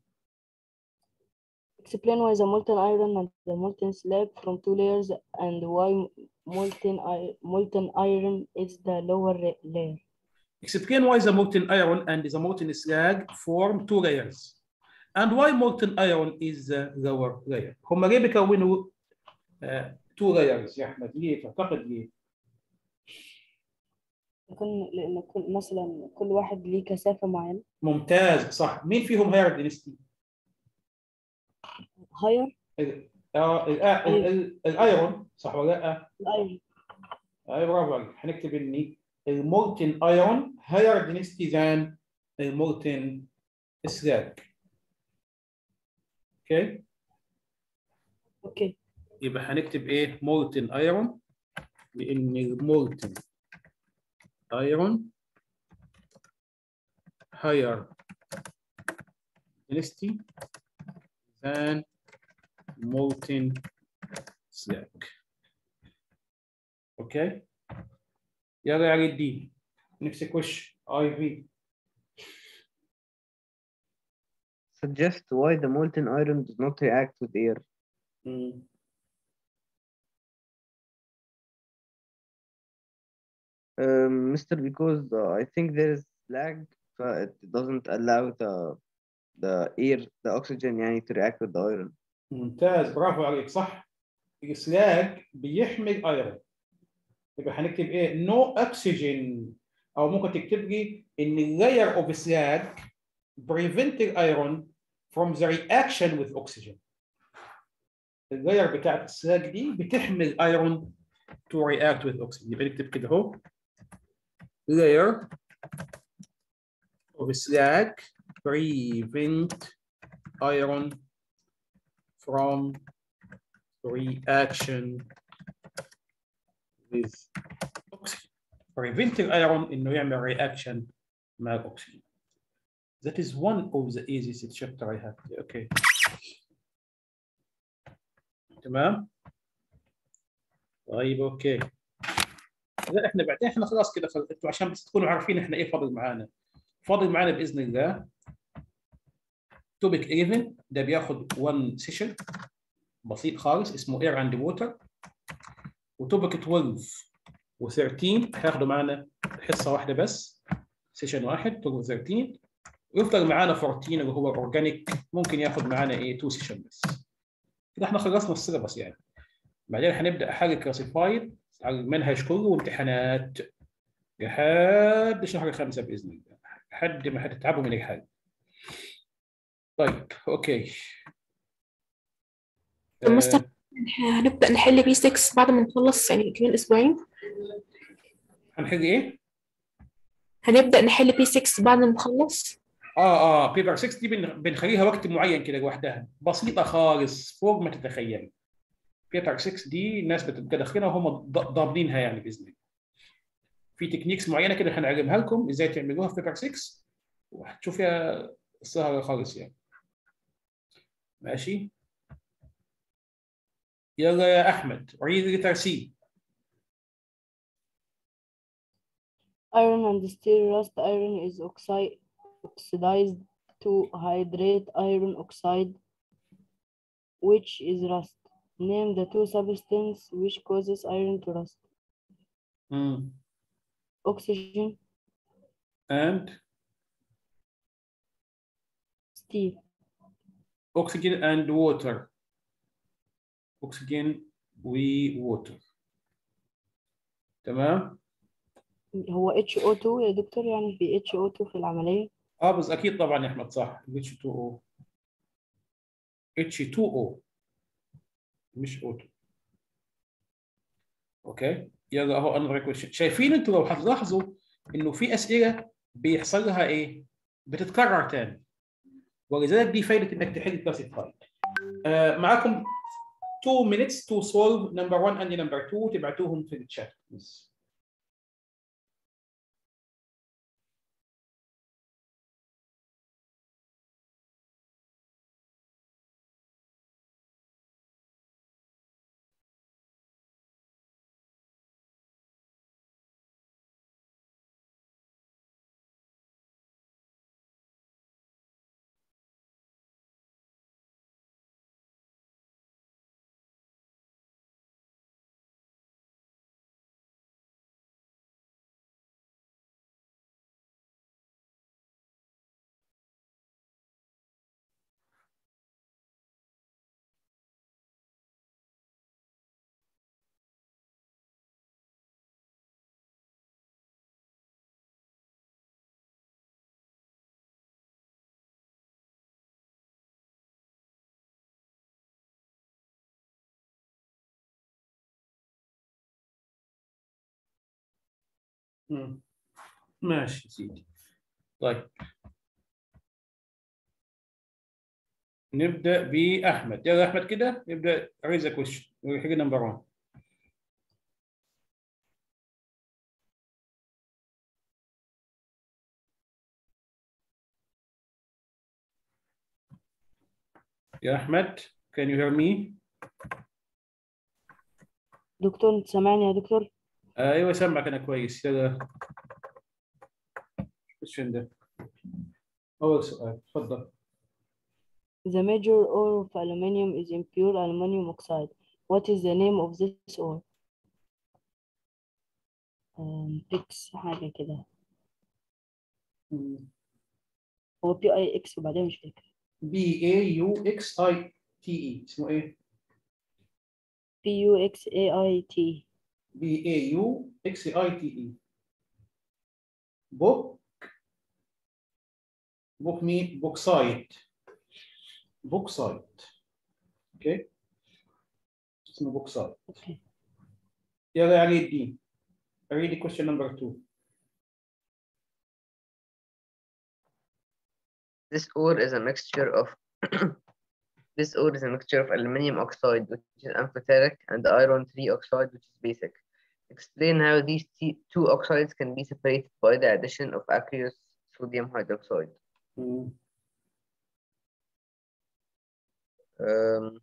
Explain why the molten iron and the molten slag from two layers and why molten, i- molten iron is the lower ra- layer. explain why the molten iron and the molten slag form two layers and why molten iron is the lower layer هم ليه بيكونوا uh, two layers يا احمد ليه تعتقد ليه يكون لأن كل مثلا كل واحد ليه كثافة معينة ممتاز صح مين فيهم هاير دينستي higher الايرون صح ولا لا iron اي برافو عليك هنكتب ان المولتن ايرون هاير دينستي ذان المولتن سلاج اوكي اوكي يبقى هنكتب ايه مولتن ايرون لان المولتن ايرون higher density than molten slag اوكي يلا يا علي الدين نفسك وش اي في Suggest why the molten iron does not react with air. Um, Mister, because uh, I think there is lag, so it doesn't allow the the air, the oxygen, يعني, to react with the iron. ممتاز برافو عليك صح السلاج بيحمل ايرون يبقى هنكتب ايه نو اكسجين او ممكن تكتب لي ان اللاير اوف slag prevent الايرون from the reaction with oxygen اللاير بتاعت السلاج دي بتحمل ايرون to react with oxygen يبقى نكتب كده اهو layer of slag prevent iron from reaction with oxygen. Prevent iron انه يعمل reaction مع الاكسجين. That is one of the easiest chapter I have. Okay. تمام؟ طيب اوكي. لا احنا بعدين احنا خلاص كده خل... انتوا عشان بس تكونوا عارفين احنا ايه فاضل معانا. فاضل معانا باذن الله توبيك 11 ده بياخد 1 سيشن بسيط خالص اسمه اير اند ووتر وتوبيك 12 و13 هياخدوا معانا حصه واحده بس سيشن واحد توبيك 13 ويفضل معانا 14 اللي هو اورجانيك ممكن ياخد معانا ايه 2 سيشن بس كده احنا خلصنا السيلبس يعني بعدين هنبدا حاجه كلاسيفايد على المنهج كله وامتحانات لحد شهر خمسه باذن الله لحد ما هتتعبوا من الحال طيب اوكي طب مستر هنبدأ نحل بي 6 بعد ما نخلص يعني كمان أسبوعين هنحل ايه؟ هنبدأ نحل بي 6 بعد ما نخلص اه اه بيبر 6 دي بن- بنخليها وقت معين كده لوحدها بسيطه خالص فوق ما تتخيل بيبر 6 دي الناس بتبقى داخلينها وهم ض- ضامنينها يعني باذن الله في تكنيكس معينه كده هنعلمها لكم ازاي تعملوها في بيبر 6 وهتشوفيها سهله خالص يعني ماشي يلا يا احمد read letter C Iron and steel rust. Iron is oxide oxidized to hydrate iron oxide, which is rust. Name the two substances which causes iron to rust. مم. Oxygen, and steel. oxygen and water oxygen و water تمام هو HO2 يا دكتور يعني في HO2 في العملية اه بس اكيد طبعا يا احمد صح H2O H2O مش O2 اوكي يلا اهو انظر question شايفين انتوا لو هتلاحظوا انه في اسئله بيحصل لها ايه؟ بتتكرر تاني ولذلك دي فايده انك تحل كلاسيفايد آه معاكم 2 minutes to solve number 1 and number 2 تبعتوهم في الشات بس مم. ماشي يا سيدي طيب نبدا باحمد يلا احمد كده نبدا raise a question حاجه نمبر 1 يا احمد can you hear me دكتور انت سامعني يا دكتور ايوه سامعك انا كويس يلا question ده اول سؤال تفضل The major ore of aluminium is impure aluminum oxide. What is the name of this ore? Um, X حاجة كده هو بي اي اكس وبعدين مش فاكر بي اي يو اكس اي تي اي اسمه ايه؟ بي يو اكس اي اي تي بي اي يو اكس اي تي اي بوك بوك مين؟ بوكسايت بوكسايت اوكي اسمه بوكسايت اوكي يلا يا علي الدين read question number two This ore is a mixture of this ore is a mixture of aluminium oxide, which is amphoteric, and iron 3 oxide, which is basic. Explain how these t- two oxides can be separated by the addition of aqueous sodium hydroxide. مم. Um,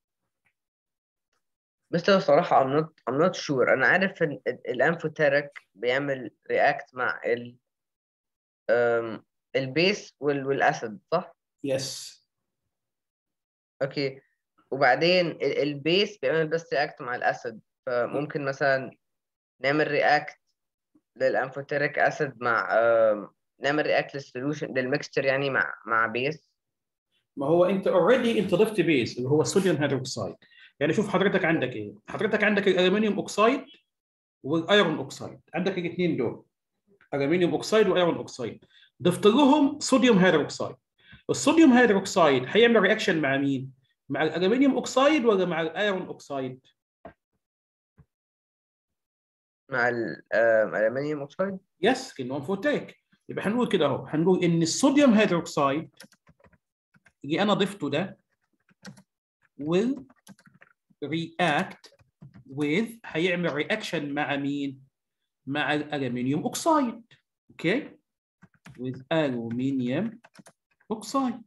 بس لو صراحة I'm not I'm not sure أنا عارف إن ال- الأنفوتيريك بيعمل رياكت مع ال um, البيس وال والأسيد صح؟ يس اوكي وبعدين ال- البيس بيعمل بس رياكت مع الاسيد فممكن مثلا نعمل رياكت للانفوتيريك اسيد مع آم، نعمل رياكت للسوليوشن للميكستشر يعني مع مع بيس ما هو انت اوريدي انت ضفت بيز اللي هو الصوديوم هيدروكسيد يعني شوف حضرتك عندك ايه حضرتك عندك الالومنيوم اوكسيد والايرون اوكسيد عندك الاثنين دول الومنيوم اوكسيد وايرون اوكسيد ضفت لهم صوديوم هيدروكسيد الصوديوم هيدروكسيد هيعمل رياكشن مع مين مع الالومنيوم اوكسيد ولا مع الايرون اوكسيد مع الالمنيوم اوكسيد يس كانه فوتيك يبقى هنقول كده اهو هنقول ان الصوديوم هيدروكسيد اللي انا ضفته ده will react with هيعمل رياكشن مع مين؟ مع الالومنيوم اوكسيد اوكي with aluminium oxide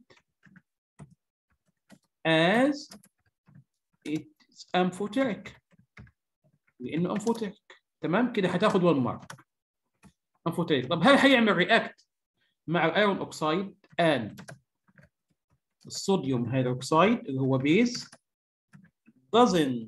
as it's amphoteric لانه amphoteric تمام كده هتاخد 1 مارك انفوتيريك طب هل هيعمل رياكت مع الايرون اوكسايد and الصوديوم هيدروكسيد اللي هو بيز doesn't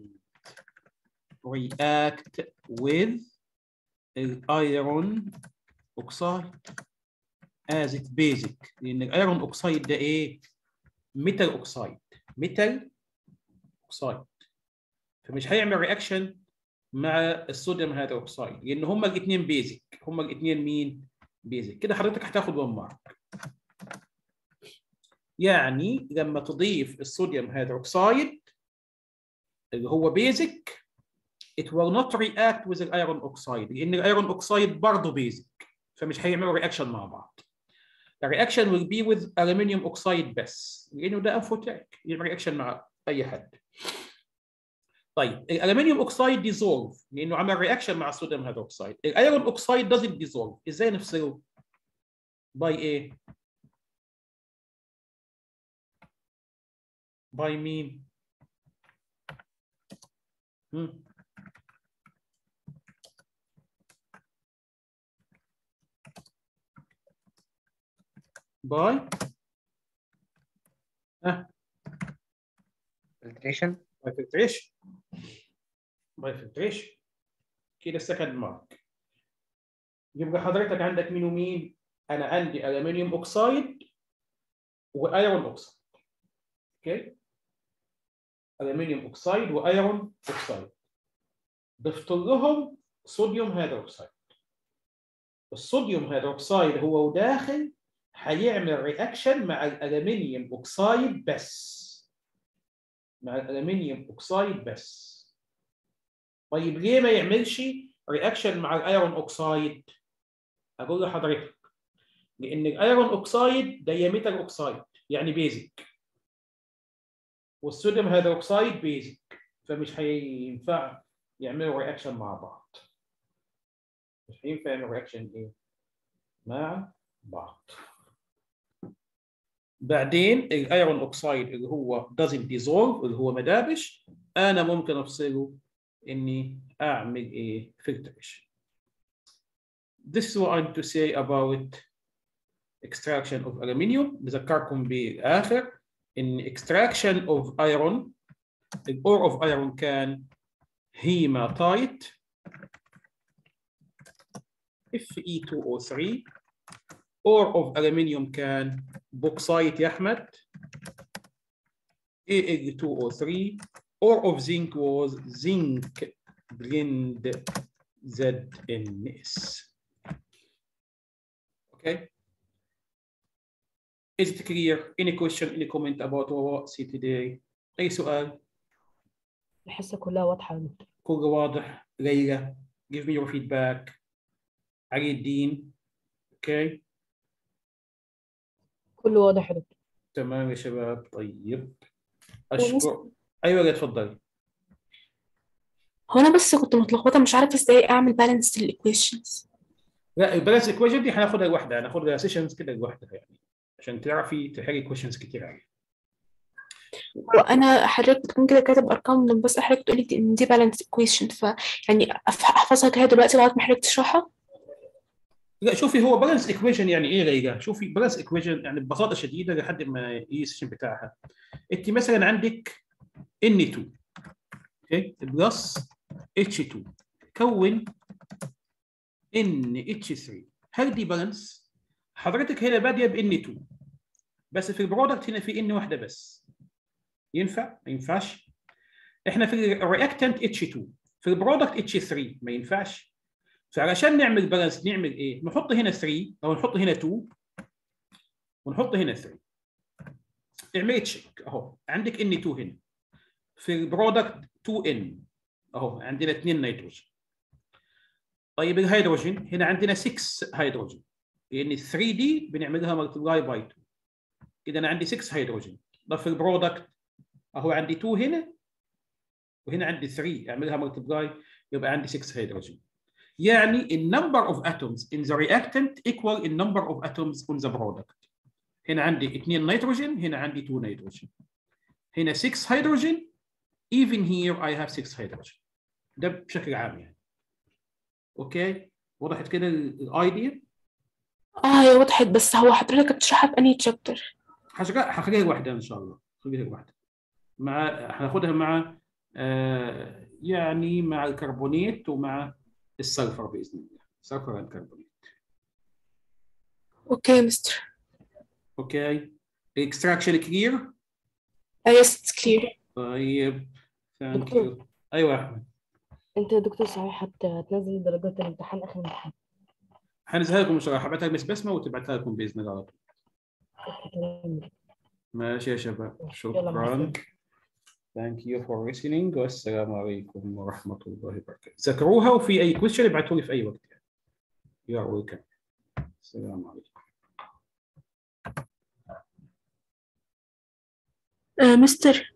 react with الايرون اوكسايد as its basic لان الايرون اوكسايد ده ايه ميتال اوكسايد ميتال اوكسايد فمش هيعمل رياكشن مع الصوديوم هيدروكسيد لان هما الاثنين بيزك هما الاثنين مين بيزك كده حضرتك هتاخد 1 مارك يعني لما تضيف الصوديوم هيدروكسيد اللي هو بيزك it will not react with الايرون اوكسايد لان الايرون اوكسايد برضه بيزك فمش هيعملوا رياكشن مع بعض الرياكشن will be with aluminium oxide بس لانه ده انفوتيك يعمل رياكشن مع اي حد طيب الالومنيوم اوكسايد ديزولف لانه عمل رياكشن مع الصوديوم هيدروكسيد الايرون اوكسايد doesn't ديزولف ازاي نفصله باي ايه باي مين هم. باي ها filtration باي فلتريشن باي فلتريشن كده السكند مارك يبقى حضرتك عندك مين ومين؟ انا عندي الومنيوم اوكسايد وايرون اوكسايد اوكي الومنيوم اوكسايد وايرون اوكسايد ضفت لهم صوديوم هيدروكسيد الصوديوم هيدروكسيد هو وداخل هيعمل رياكشن مع الالومنيوم اوكسايد بس مع الالومنيوم اوكسايد بس طيب ليه ما يعملش رياكشن مع الايرون اوكسايد اقول لحضرتك لان الايرون اوكسايد دايمتر اوكسايد يعني بيزك والصوديوم هيدروكسيد بيزك فمش هينفع يعملوا رياكشن مع بعض مش هينفع يعملوا رياكشن ايه مع بعض بعدين الايرون اوكسايد اللي هو doesn't dissolve اللي هو مدابش انا ممكن افصله اني اعمل ايه filtration This is what I'm to say about extraction of aluminium بذكركم بالاخر ان extraction of iron the ore of iron can hematite Fe2O3 ore of aluminium can bauxite يا احمد Al2O3 ore of zinc was zinc blend ZNS okay Is it clear? Any question, any comment about what we see today? أي سؤال؟ الحصة كلها واضحة يا دكتور كله واضح؟ ليلى give me your feedback. علي الدين اوكي كله واضح يا دكتور تمام يا شباب طيب اشكر ايوه لا اتفضلي هو انا بس كنت متلخبطه مش عارفه ازاي اعمل بالانس للايكويشنز لا البالانس ايكويشن دي هناخدها لوحدها هناخدها سيشنز كده لوحدها يعني عشان تعرفي تحلي كويشنز كتير عليها وانا حضرتك بتكون كده كاتب ارقام بس حضرتك تقولي دي- ان دي بالانس ايكويشن ف يعني أف- احفظها كده دلوقتي لغايه ما حضرتك تشرحها لا شوفي هو بالانس ايكويشن يعني ايه ليلى؟ شوفي بالانس ايكويشن يعني ببساطه شديده لحد ما يجي السيشن بتاعها انت مثلا عندك N2 اوكي بلس H2 كون NH3 هل دي بالانس؟ حضرتك هنا باديه ب N2 بس في البرودكت هنا في N واحده بس ينفع؟ ما ينفعش احنا في الرياكتنت H2 في البرودكت H3 ما ينفعش فعلشان نعمل بالانس نعمل ايه؟ نحط هنا 3 او نحط هنا 2 ونحط هنا 3 اعملي تشيك اهو عندك ان 2 هنا في البرودكت 2 ان اهو عندنا 2 نيتروجين طيب الهيدروجين هنا عندنا 6 هيدروجين لان 3 دي بنعملها ملتبلاي باي 2 اذا انا عندي 6 هيدروجين طب في البرودكت اهو عندي 2 هنا وهنا عندي 3 اعملها ملتبلاي يبقى عندي 6 هيدروجين يعني the number of atoms in the reactant equal the number of atoms on the product. هنا عندي 2 نيتروجين هنا عندي 2 نيتروجين. هنا 6 هيدروجين even here I have 6 هيدروجين. ده بشكل عام يعني. اوكي؟ وضحت كده الايديا اه هي وضحت بس هو حضرتك بتشرحها في انهي تشابتر هخليها لوحدها ان شاء الله خليها لوحدها مع هناخدها مع آه يعني مع الكربونيت ومع السلفر باذن الله سلفر الكربونيت اوكي مستر اوكي الاكستراكشن كلير يس اتس كلير طيب ثانك دكتور. يو ايوه يا احمد انت يا دكتور صحيح هت- هتنزل درجات الامتحان اخر الامتحان هنزلها لكم ان شاء الله هبعتها لمس بسمه وتبعتها لكم باذن الله على طول تمام. ماشي يا شباب يلا مع شكرا السلامة. Thank you for listening والسلام عليكم ورحمة الله وبركاته ذكروها وفي أي question ابعتوا لي في أي وقت يعني. You are welcome السلام عليكم آه مستر